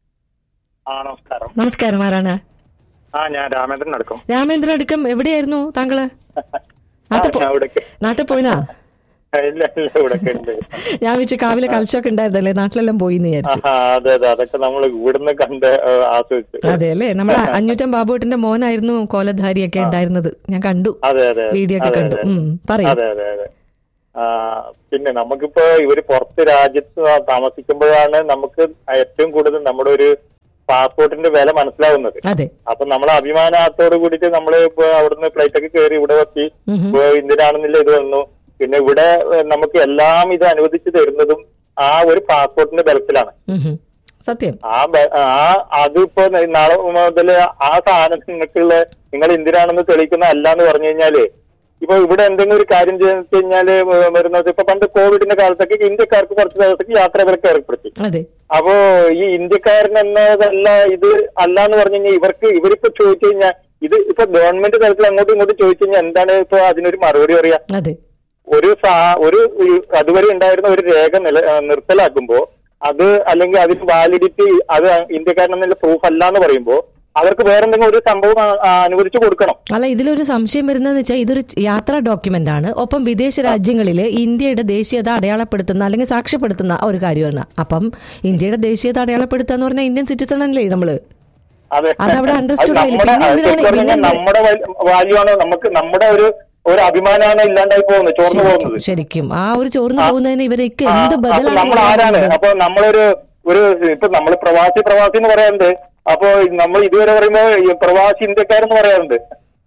ആ നമസ്കാരം നമസ്കാരം ആരാണ് ആ ഞാൻ രാമേന്ദ്രൻ നടക്കും രാമേന്ദ്രൻ അടുക്കം എവിടെയായിരുന്നു താങ്കള് നാട്ടിൽ പോ- ഞാൻ ഇവിടേക്ക് നാട്ടിൽ പോയിനാ ഇല്ല ഇല്ല ഇവിടെ ഉണ്ട് ഞാൻ വെച്ച് കാവിലെ കൽച്ചൊക്കെ ഉണ്ടായിരുന്നല്ലേ നാട്ടിലെല്ലാം പോയി എന്ന് വിചാരിച്ചു ആ, അതെ അതെ അതൊക്കെ നമ്മൾ ഇവിടുന്ന് കണ്ട് ഏ, ആസ്വദിച്ചു അതെ അല്ലേ നമ്മുടെ അഞ്ഞൂറ്റം ബാബുട്ടിന്റെ മോനായിരുന്നു കോലധാരിയൊക്കെ ഉണ്ടായിരുന്നത് ഞാൻ കണ്ടു അതെ അതെ വീഡിയോ ഒക്കെ അതെ, കണ്ടു അതെ. ഉം, പറയൂ അതെ അതെ അതെ ആ, പിന്നെ നമുക്കിപ്പോ ഇവര് പുറത്ത് രാജ്യത്ത് താമസിക്കുമ്പോഴാണ് നമുക്ക് ഏറ്റവും കൂടുതൽ നമ്മുടെ ഒരു പാസ്പോർട്ടിന്റെ വില മനസ്സിലാവുന്നത് അതെ അപ്പൊ നമ്മൾ അഭിമാനത്തോട് കൂടിയിട്ട് നമ്മൾ ഇപ്പൊ അവിടുന്ന് ഫ്ലൈറ്റ് ഒക്കെ കയറി ഇവിടെ എത്തി ഉം ഇപ്പൊ ഇന്ത്യനാണെന്നില്ല ഇത് വന്നു പിന്നെ ഇവിടെ ഏ, നമുക്ക് എല്ലാം ഇത് അനുവദിച്ചു തരുന്നതും ആ ഒരു പാസ്പോർട്ടിന്റെ ബലത്തിലാണ് ഉം ഹും. സത്യം ആ ബ- ആ അതിപ്പോ ന- നാളെ മുതല് ആ സാധനം നിങ്ങൾക്കുള്ള നിങ്ങൾ എന്തിനാണെന്ന് തെളിയിക്കുന്ന അല്ല എന്ന് പറഞ്ഞു കഴിഞ്ഞാല് ഇപ്പൊ ഇവിടെ എന്തെങ്കിലും ഒരു കാര്യം ചെയ്ത് കഴിഞ്ഞാല് വരുന്നത് ഇപ്പൊ പണ്ട് കോവിഡിന്റെ കാലത്തൊക്കെ ഇന്ത്യക്കാർക്ക് കുറച്ച് ദിവസത്തേക്ക് യാത്രാ വിലക്ക് ഏർപ്പെടുത്തി അതെ അപ്പോ ഈ ഇന്ത്യക്കാരൻ എന്നതല്ല ഇത് അല്ല എന്ന് പറഞ്ഞു കഴിഞ്ഞാൽ ഇവർക്ക് ഇവരിപ്പോ ചോദിച്ചു കഴിഞ്ഞാൽ ഇത് ഇപ്പൊ ഗവൺമെന്റ് തലത്തിൽ അങ്ങോട്ടും ഇങ്ങോട്ടും ചോദിച്ചു കഴിഞ്ഞാൽ എന്താണ് ഇപ്പൊ അതിനൊരു മറുപടി പറയാ അതെ ഒരു സാ- ഒരു ഒരു അതുവരെ ഉണ്ടായിരുന്ന ഒരു രേഖ നില ആ, നിർത്തലാക്കുമ്പോ അത് അല്ലെങ്കിൽ അതിന് വാലിഡിറ്റി അത് ഇന്ത്യക്കാരനെന്നുള്ള പ്രൂഫ് അല്ല എന്ന് പറയുമ്പോ അവർക്ക് വേറെന്തെങ്കിലും ഒരു സംഭവം ആ- ആ അനുവദിച്ചു കൊടുക്കണം അല്ല ഇതിലൊരു സംശയം വരുന്നതെന്ന് വെച്ചാൽ ഇതൊരു യാത്രാ ഡോക്യുമെന്റ് ആണ് ഒപ്പം വിദേശ രാജ്യങ്ങളിൽ ഇന്ത്യയുടെ ദേശീയത അടയാളപ്പെടുത്തുന്ന അല്ലെങ്കിൽ സാക്ഷ്യപ്പെടുത്തുന്ന ഒരു കാര്യമാണ് അപ്പം ഇന്ത്യയുടെ ദേശീയത അടയാളപ്പെടുത്തുക എന്ന് പറഞ്ഞാൽ ഇന്ത്യൻ സിറ്റിസൺ അല്ലേ നമ്മള് അതെ അതവിടെ understood അത് ആയില്ല. നമ്മുടെ പിന്നെ അത് എന്തിനാണ് ശരിക്കും പറഞ്ഞാൽ പിന്നെ നമ്മുടെ വാല്യൂ ആണ് നമുക്ക് നമ്മുടെ ഒരു ഒരു അഭിമാനമാണ് ഇല്ലാണ്ടായി പോകുന്നത് ചോർന്നു ശരിക്കും പോകുന്നത് ശരിക്കും ആ ഒരു ചോർന്നു പോകുന്നതിന് ഇവരൊക്കെ ആ, എന്ത് അപ്പൊ ബദലാണ് നമ്മൾ ആരാണ് കൊടുക്കുന്നത്? അപ്പൊ നമ്മളൊരു ഒരു ഇപ്പൊ നമ്മൾ പ്രവാസി പ്രവാസി എന്ന് പറയാറുണ്ട് അപ്പൊ നമ്മൾ ഇതുവരെ പറയുമ്പോ ഈ പ്രവാസി ഇന്ത്യക്കാരെന്ന് പറയാറുണ്ട്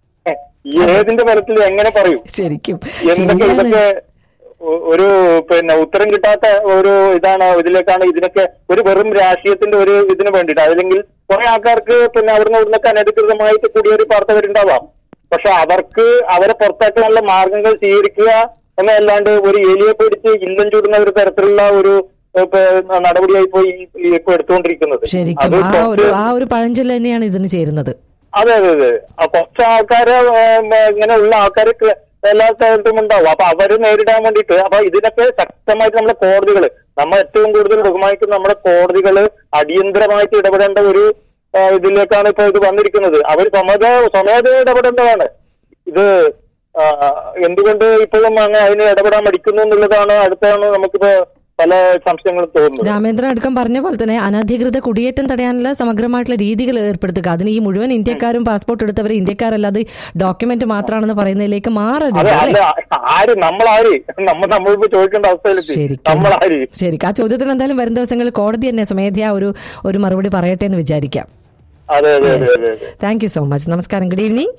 ഏതിന്റെ തലത്തിൽ എങ്ങനെ പറയും ശരിക്കും എന്തൊക്കെ ശരിയാണ്. ഇതൊക്കെ ഒ- ഒരു പിന്നെ ഉത്തരം കിട്ടാത്ത ഒരു ഇതാണ് ഇതിലേക്കാണ് ഇതിനൊക്കെ ഒരു വെറും രാഷ്ട്രീയത്തിന്റെ ഒരു ഇതിന് വേണ്ടിയിട്ട് അല്ലെങ്കിൽ കുറെ ആൾക്കാർക്ക് പിന്നെ അവിടുന്ന് ഇവിടുന്നൊക്കെ അനധികൃതമായിട്ട് കുടിയേറി പാർത്തവരുണ്ടാവാം പക്ഷെ അവർക്ക് അവരെ പുറത്താക്കാനുള്ള മാർഗങ്ങൾ സ്വീകരിക്കുക എന്നല്ലാണ്ട് ഒരു എലിയെ പിടിച്ച് ഇല്ലം ചൂടുന്ന ഒരു തരത്തിലുള്ള ഒരു ഏ, ഇപ്പൊ നടപടിയായി പോയി ഈ ഇപ്പൊ എടുത്തുകൊണ്ടിരിക്കുന്നത് ശരിക്കും അത് ആ ഒരു കുറച്ച് ആ ഒരു പഴഞ്ചൊല്ല് തന്നെയാണ് ഇതിന് ചേരുന്നത് അതെ അതെ അതെ ആ കുറച്ച് ആൾക്കാര് ഏം, ഇങ്ങനെയുള്ള ആൾക്കാര് ക- എല്ലാ സ്ഥലത്തും ഉണ്ടാവും അപ്പൊ അവര് നേരിടാൻ വേണ്ടിയിട്ട് അപ്പൊ ഇതിനൊക്കെ ശക്തമായിട്ട് നമ്മുടെ കോടതികള് നമ്മൾ ഏറ്റവും കൂടുതൽ ബഹുമാനിക്കുന്ന നമ്മുടെ കോടതികള് അടിയന്തരമായിട്ട് ഇടപെടേണ്ട ഒരു ആ, ഇതിലേക്കാണ് ഇപ്പൊ ഇത് വന്നിരിക്കുന്നത് അവർ സ്വമത സ്വമേധ ഇടപെടേണ്ടതാണ് ഇത് ആ, എന്തുകൊണ്ട് ഇപ്പോഴും അങ്ങനെ അതിന് ഇടപെടാൻ മടിക്കുന്നു എന്നുള്ളതാണ് അടുത്താണ് നമുക്കിപ്പോ പല സംശയങ്ങളും തോന്നുന്നത് രാമേന്ദ്രൻ അടുക്കം പറഞ്ഞ പോലെ തന്നെ അനധികൃത കുടിയേറ്റം തടയാനുള്ള സമഗ്രമായിട്ടുള്ള രീതികൾ ഏർപ്പെടുത്തുക അതിന് ഈ മുഴുവൻ ഇന്ത്യക്കാരും പാസ്പോർട്ട് എടുത്തവർ ഇന്ത്യക്കാരല്ലാതെ ഡോക്യുമെന്റ് മാത്രമാണെന്ന് പറയുന്നതിലേക്ക് മാറരുത് അതെ അല്ലേ? അല്ല ആര് നമ്മളാര് നമ്മൾ നമ്മളിപ്പോ ചോദിക്കേണ്ട അവസ്ഥയിലെത്തി ശരിക്കും നമ്മളാര് ശരിക്കും ആ ചോദ്യത്തിന് എന്തായാലും വരും ദിവസങ്ങളിൽ കോടതി തന്നെ സ്വമേധയാ ഒരു ഒരു മറുപടി പറയട്ടെ എന്ന് വിചാരിക്കാം അതെ അതെ അതെ അതെ അതെ താങ്ക് യു സോ മച്ച് നമസ്കാരം ഗുഡ് ഈവനിങ്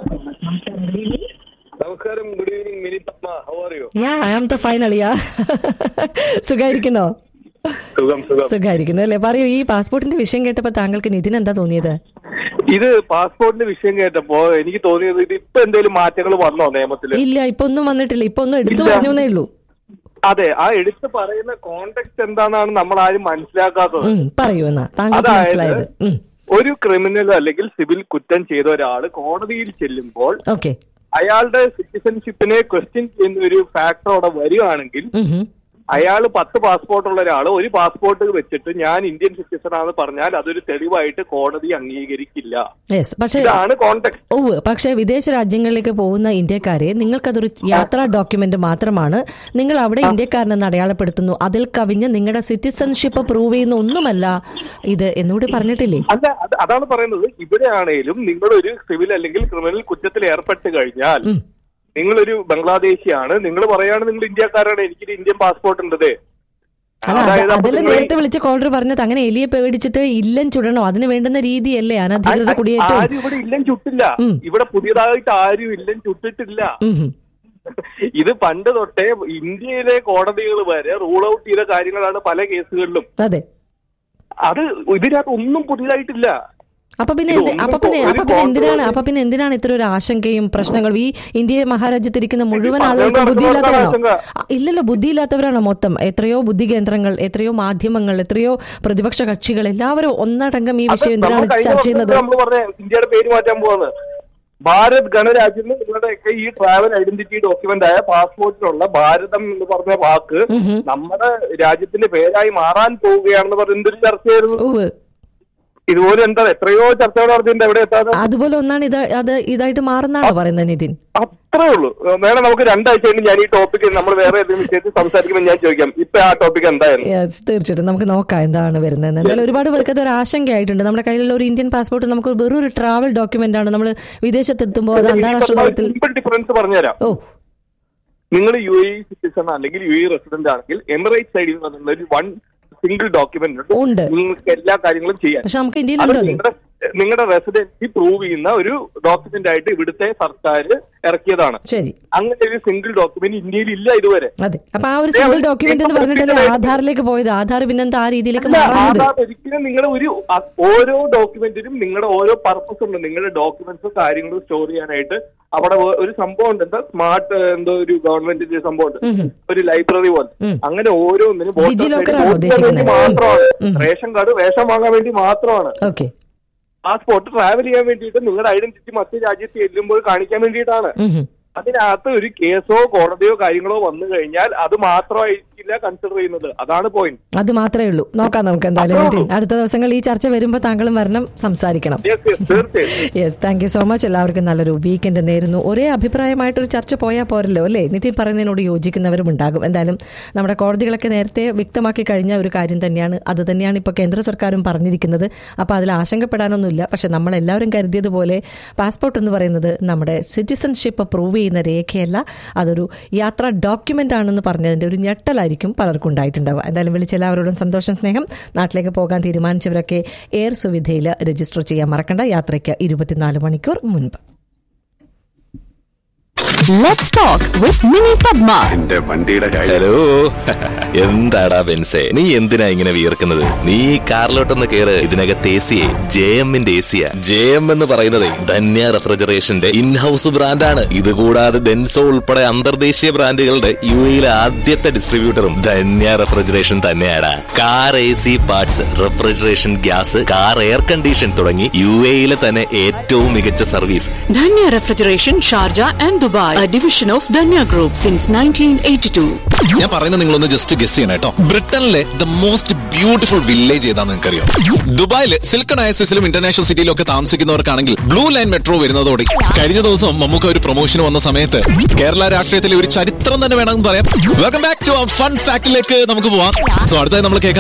നമസ്കാരം good evening Mini Padma how are you ya I am the final ya സുഖായിരിക്കുന്നോ സുഖം സുഖം സുഖായിരിക്കുന്നു അല്ലേ പറയൂ ഈ പാസ്പോർട്ടിന്റെ വിഷയം കേട്ടപ്പോ താങ്കൾക്ക് നിതിൻ എന്താ തോന്നിയത് ഇത് പാസ്പോർട്ടിന്റെ വിഷയം കേട്ടപ്പോ എനിക്ക് തോന്നിയത് ഇത് ഇപ്പൊ എന്തെങ്കിലും മാറ്റങ്ങൾ വന്നോ നിയമത്തില് ഇല്ല ഇപ്പൊ ഒന്നും വന്നിട്ടില്ല ഇപ്പൊ ഒന്നും എടുത്തു ഇല്ല. പറഞ്ഞേ ഉള്ളൂ അതെ ആ എടുത്ത് പറയുന്ന കോണ്ടെക്സ്റ്റ് എന്താണെന്നാണ് നമ്മൾ ആരും മനസ്സിലാക്കാത്തത് ഉം, പറയൂ എന്നാ താങ്കൾക്ക് അതായത് മനസ്സിലായത് ഉം, ഒരു ക്രിമിനൽ അല്ലെങ്കിൽ സിവിൽ കുറ്റം ചെയ്ത ഒരാൾ കോടതിയിൽ ചെല്ലുമ്പോൾ ഓക്കെ അയാളുടെ സിറ്റിസൺഷിപ്പിനെ ക്വസ്റ്റ്യൻ ചെയ്യുന്ന ഒരു ഫാക്ടർ അവിടെ വരികയാണെങ്കിൽ ഉം, ഉം. അയാൾ പത്ത് പാസ്പോർട്ട് ഉള്ള ഒരാൾ ഒരു പാസ്പോർട്ട് വെച്ചിട്ട് ഞാൻ ഇന്ത്യൻ സിറ്റിസൺ ആണെന്ന് പറഞ്ഞാൽ അതൊരു തെളിവായിട്ട് കോടതി അംഗീകരിക്കില്ല യെസ് പക്ഷേ ഇതാണ് കോണ്ടെക്സ്റ്റ് ഓവ് പക്ഷേ വിദേശ രാജ്യങ്ങളിലേക്ക് പോകുന്ന ഇന്ത്യക്കാരെ നിങ്ങൾക്കതൊരു യാത്രാ ഡോക്യുമെന്റ് മാത്രമാണ് നിങ്ങൾ അവിടെ ഇന്ത്യക്കാരനെന്ന് അടയാളപ്പെടുത്തുന്നു അതിൽ കവിഞ്ഞ് നിങ്ങളുടെ സിറ്റിസൺഷിപ്പ് പ്രൂവ് ചെയ്യുന്ന ഒന്നുമല്ല ഇത് എന്നൂടെ പറഞ്ഞിട്ടില്ലേ അല്ല അത് അതാണ് പറയുന്നത് ഇവിടെയാണേലും നിങ്ങളൊരു സിവിൽ അല്ലെങ്കിൽ ക്രിമിനൽ കുറ്റത്തിൽ ഏർപ്പെട്ട് കഴിഞ്ഞാൽ ഉം. നിങ്ങളൊരു ബംഗ്ലാദേശിയാണ് നിങ്ങൾ പറയാണ് നിങ്ങൾ ഇന്ത്യക്കാരാണ് എനിക്കൊരു ഇന്ത്യൻ പാസ്പോർട്ട് ഉണ്ട് അല്ല അത് അതായത് അപ്പൊ അതിൽ നിങ്ങൾ ഈ- നേരത്തെ വിളിച്ച കോളർ പറഞ്ഞത് അങ്ങനെ എലിയെ പേടിച്ചിട്ട് ഇല്ലം ചുടണോ അതിന് വേണ്ടുന്ന രീതിയല്ലേ അനധികൃത കുടിയേറ്റവും ആരും ഇവിടെ ഇല്ലം ചുട്ടില്ല ഉം. ഇവിടെ പുതിയതായിട്ട് ആരും ഇല്ലം ചുട്ടിട്ടില്ല ഉം, ഉം. ഇത് പണ്ട് തൊട്ടേ ഇന്ത്യയിലെ കോടതികൾ വരെ റൂൾ ഔട്ട് ചെയ്ത കാര്യങ്ങളാണ് പല കേസുകളിലും അതെ അത് ഇതിനകത്ത് ഒന്നും പുതിയതായിട്ടില്ല അപ്പൊ പിന്നെ ഇത് എന്ത്- ഒന്നും അപ്പൊ പിന്നെ ഒരു അപ്പൊ പിന്നെ എന്തിനാണ് controversy- അപ്പൊ പിന്നെ എന്തിനാണ് ഇത്ര ഒരു ആശങ്കയും പ്രശ്നങ്ങളും ഈ ഇന്ത്യ മഹാരാജ്യത്തിരിക്കുന്ന മുഴുവൻ ഇത് ആളുകൾക്കും പറഞ്ഞുകൊണ്ട് ബുദ്ധിയില്ലാത്തവരാണോ ആശങ്ക. ആ, ഇല്ലല്ലോ ബുദ്ധിയില്ലാത്തവരാണോ മൊത്തം എത്രയോ ബുദ്ധി കേന്ദ്രങ്ങൾ എത്രയോ മാധ്യമങ്ങൾ എത്രയോ പ്രതിപക്ഷ കക്ഷികൾ എല്ലാവരും ഒന്നടങ്കം ഈ വിഷയം എന്തിനാണ് ചർച്ച ചെയ്യുന്നത് നമ്മൾ പറഞ്ഞ ഇന്ത്യയുടെ പേര് മാറ്റാൻ പോകുന്നത് ഭാരത് ഗണരാജ്യം എന്ന് നിങ്ങളുടെയൊക്കെ ഈ ട്രാവൽ ഐഡന്റിറ്റി ഡോക്യുമെന്റ് ആയ പാസ്പോർട്ടിലുള്ള ഭാരതം എന്ന് പറഞ്ഞ വാക്ക് ഉം ഹും. നമ്മുടെ രാജ്യത്തിന്റെ പേരായി മാറാൻ പോവുകയാണെന്ന് പറഞ്ഞ എന്തൊരു ചർച്ചയായിരുന്നു ഉവ്വ്. ഇതുപോലെ എന്താ എത്രയോ ചർച്ചകൾ നടത്തിയിട്ടുണ്ട് എവിടെ എത്താതെ അതുപോലെ ഒന്നാണ് ഇത് അത് ഇതായിട്ട് മാറുന്നാണോ പറയുന്നത് നിതിൻ അത്രേ ഉള്ളൂ വേണം നമുക്ക് രണ്ടാഴ്ച കഴിഞ്ഞ് ഞാൻ ഈ ടോപ്പിക് നമ്മൾ വേറെ ഏതെങ്കിലും വിഷയത്തിൽ സംസാരിക്കുമ്പോൾ ഞാൻ ചോദിക്കാം ഇപ്പൊ ആ ടോപ്പിക് എന്തായിരുന്നു Yes, തീർച്ചയായിട്ടും നമുക്ക് നോക്കാം എന്താണ് വരുന്നത് എന്തായാലും ഒരുപാട് പേർക്ക് അത് ഒരു ആശങ്കയായിട്ടുണ്ട് നമ്മുടെ കയ്യിലുള്ള ഒരു ഇന്ത്യൻ പാസ്പോർട്ട് നമുക്ക് വെറും ഒരു ട്രാവൽ ഡോക്യുമെന്റ് ആണ് നമ്മൾ വിദേശത്തെത്തുമ്പോൾ അത് അന്താരാഷ്ട്ര തലത്തിൽ സിമ്പിൾ ഡിഫറൻസ് പറഞ്ഞുതരാം ഓ നിങ്ങൾ യു എ സിറ്റിസൺ അല്ലെങ്കിൽ യു എ റെസിഡന്റ് ആണെങ്കിൽ എമിറേറ്റ് സൈഡിൽ നിന്ന് ഒരു വൺ സിംഗിൾ ഡോക്യുമെന്റ് ഉണ്ട്. ഉണ്ട് നിങ്ങൾക്ക് എല്ലാ കാര്യങ്ങളും ചെയ്യാൻ പക്ഷെ നമുക്ക് അത് ഇന്ത്യയിലുണ്ടോ അത് നിങ്ങളുടെ നിങ്ങളുടെ റെസിഡൻസി പ്രൂവ് ചെയ്യുന്ന ഒരു ഡോക്യുമെന്റ് ആയിട്ട് ഇവിടുത്തെ സർക്കാർ ഇറക്കിയതാണ് ശരി അങ്ങനെ ഒരു സിംഗിൾ ഡോക്യുമെന്റ് ഇന്ത്യയിൽ ഇല്ല ഇതുവരെ അതെ അപ്പൊ ആ ഒരു സിംഗിൾ ഡോക്യുമെന്റ് എന്ന് പറഞ്ഞിട്ടല്ലേ ആധാറിലേക്ക് പോയത് ആധാർ പിന്നെന്താ ആ രീതിയിലേക്ക് അല്ല, മാറാഞ്ഞത് ആധാർ ഒരിക്കലും നിങ്ങളുടെ ഒരു അ- ഓരോ ഡോക്യുമെന്റിനും നിങ്ങളുടെ ഓരോ പർപ്പസ് ഉണ്ട് നിങ്ങളുടെ ഡോക്യുമെന്റ്സ് കാര്യങ്ങൾ സ്റ്റോർ ചെയ്യാനായിട്ട് അവിടെ ഒ- ഒരു സംഭവം ഉണ്ട് എന്താ സ്മാർട്ട് എന്തോ ഒരു ഗവൺമെന്റിന്റെ സംഭവം ഉണ്ട് ഒരു ലൈബ്രറി പോലെ ഉം. അങ്ങനെ ഓരോന്നിനും voter Digiloccer ID ആണോ vote ചെയ്യാൻ വേണ്ടി ഉദ്ദേശിക്കുന്നത്? മാത്രമാണ് ഉം. റേഷൻ കാർഡ് റേഷൻ വാങ്ങാൻ വേണ്ടി മാത്രമാണ് ഓക്കെ പാസ്പോർട്ട് ട്രാവൽ ചെയ്യാൻ വേണ്ടിയിട്ട് നിങ്ങളുടെ ഐഡന്റിറ്റി മറ്റു രാജ്യത്ത് ചെല്ലുമ്പോൾ കാണിക്കാൻ വേണ്ടിയിട്ടാണ് അതിനകത്ത് ഒരു കേസോ കോടതിയോ കാര്യങ്ങളോ വന്നു കഴിഞ്ഞാൽ അത് മാത്രമായിരിക്കില്ല കൺസിഡർ ചെയ്യുന്നത് അതാണ് പോയിന്റ് അത് മാത്രമേ ഉള്ളൂ നോക്കാം നമുക്ക് എന്തായാലും അത്രേ നിതിൻ ഉള്ളൂ. അടുത്ത ദിവസങ്ങൾ ഈ ചർച്ച വരുമ്പോൾ താങ്കളും വരണം സംസാരിക്കണം യെസ് യെസ് തീർച്ചയായും yes thank you so much എല്ലാവർക്കും നല്ലൊരു വീക്കെൻഡ് നേരുന്നു ഒരേ അഭിപ്രായമായിട്ടൊരു ചർച്ച പോയാൽ പോരല്ലോ അല്ലേ നിതിൻ പറയുന്നതിനോട് യോജിക്കുന്നവരും ഉണ്ടാകും എന്തായാലും നമ്മുടെ കോടതികളൊക്കെ നേരത്തെ വ്യക്തമാക്കി കഴിഞ്ഞ ഒരു കാര്യം തന്നെയാണ് അത് തന്നെയാണ് ഇപ്പോൾ കേന്ദ്ര സർക്കാരും പറഞ്ഞിരിക്കുന്നത് അപ്പോൾ അതിൽ ആശങ്കപ്പെടാനൊന്നുമില്ല പക്ഷെ നമ്മളെല്ലാവരും കരുതിയതുപോലെ പാസ്പോർട്ട് എന്ന് പറയുന്നത് നമ്മുടെ സിറ്റിസൺഷിപ്പ് പ്രൂവ് ചെയ്യുന്ന രേഖയല്ല അതൊരു യാത്രാ ഡോക്യുമെന്റ് ആണെന്ന് പറഞ്ഞതിന്റെ ഒരു ഞെട്ടലായിരിക്കും പലർക്കും ഉണ്ടായിട്ടുണ്ടാവുക എന്തായാലും വിളിച്ച എല്ലാവരോടും സന്തോഷം സ്നേഹം നാട്ടിലേക്ക് പോകാൻ തീരുമാനിച്ചവരൊക്കെ എയർ സുവിധയിൽ രജിസ്റ്റർ ചെയ്യാൻ മറക്കണ്ട യാത്രയ്ക്ക് ഇരുപത്തിനാല് മണിക്കൂർ മുൻപ് Let's talk with Mini Padma. എന്റെ വണ്ടിയുടെ ഹലോ എന്താടാ ബെൻസേ നീ എന്തിനാ ഇങ്ങനെ വിയർക്കുന്നത് നീ ഈ കാറിലോട്ടൊന്ന് കേറ് ഇതിനകത്ത് എ സിയെ ജെ എമ്മിന്റെ എ സിയാ ജെ എം എന്ന് പറയുന്നത് ധന്യ റെഫ്രിജറേഷന്റെ ഇൻഹൌസ് ബ്രാൻഡാണ് ഇതുകൂടാതെ ഡെൻസോ ഉൾപ്പെടെ അന്തർദേശീയ ബ്രാൻഡുകളുടെ യു എയിലെ ആദ്യത്തെ ഡിസ്ട്രിബ്യൂട്ടറും ധന്യ റെഫ്രിജറേഷൻ തന്നെയാണ് car A C parts refrigeration gas car air condition തുടങ്ങി യു എയിലെ തന്നെ ഏറ്റവും മികച്ച service Dhanya Refrigeration, Sharjah and Dubai, a division of Dhanya Group since 1982. ഞാൻ പറയുന്നത് നിങ്ങളൊന്ന് ജസ്റ്റ് ഗസ് ചെയ്യണം കേട്ടോ ബ്രിട്ടനിലെ ദ മോസ്റ്റ് ബ്യൂട്ടിഫുൾ വില്ലേജ് ഏതാന്ന് നിങ്ങൾക്കറിയോ ദുബായിൽ സിൽക്കൺ ഐസിലും ഇന്റർനാഷണൽ സിറ്റിയിലും ഒക്കെ താമസിക്കുന്നവർക്കാണെങ്കിൽ ബ്ലൂ ലൈൻ മെട്രോ വരുന്നതോടെ കഴിഞ്ഞ ദിവസം നമുക്ക് ഒരു പ്രൊമോഷൻ വന്ന സമയത്ത് കേരള രാഷ്ട്രീയത്തിലെ ഒരു ചരിത്രം തന്നെ വേണമെന്ന് പറയാം വെൽക്കം ബാക്ക് ടു ഫൺ ഫാക്ടിലേക്ക് നമുക്ക് പോവാം സോ അടുത്തായി നമ്മൾ കേൾക്കാൻ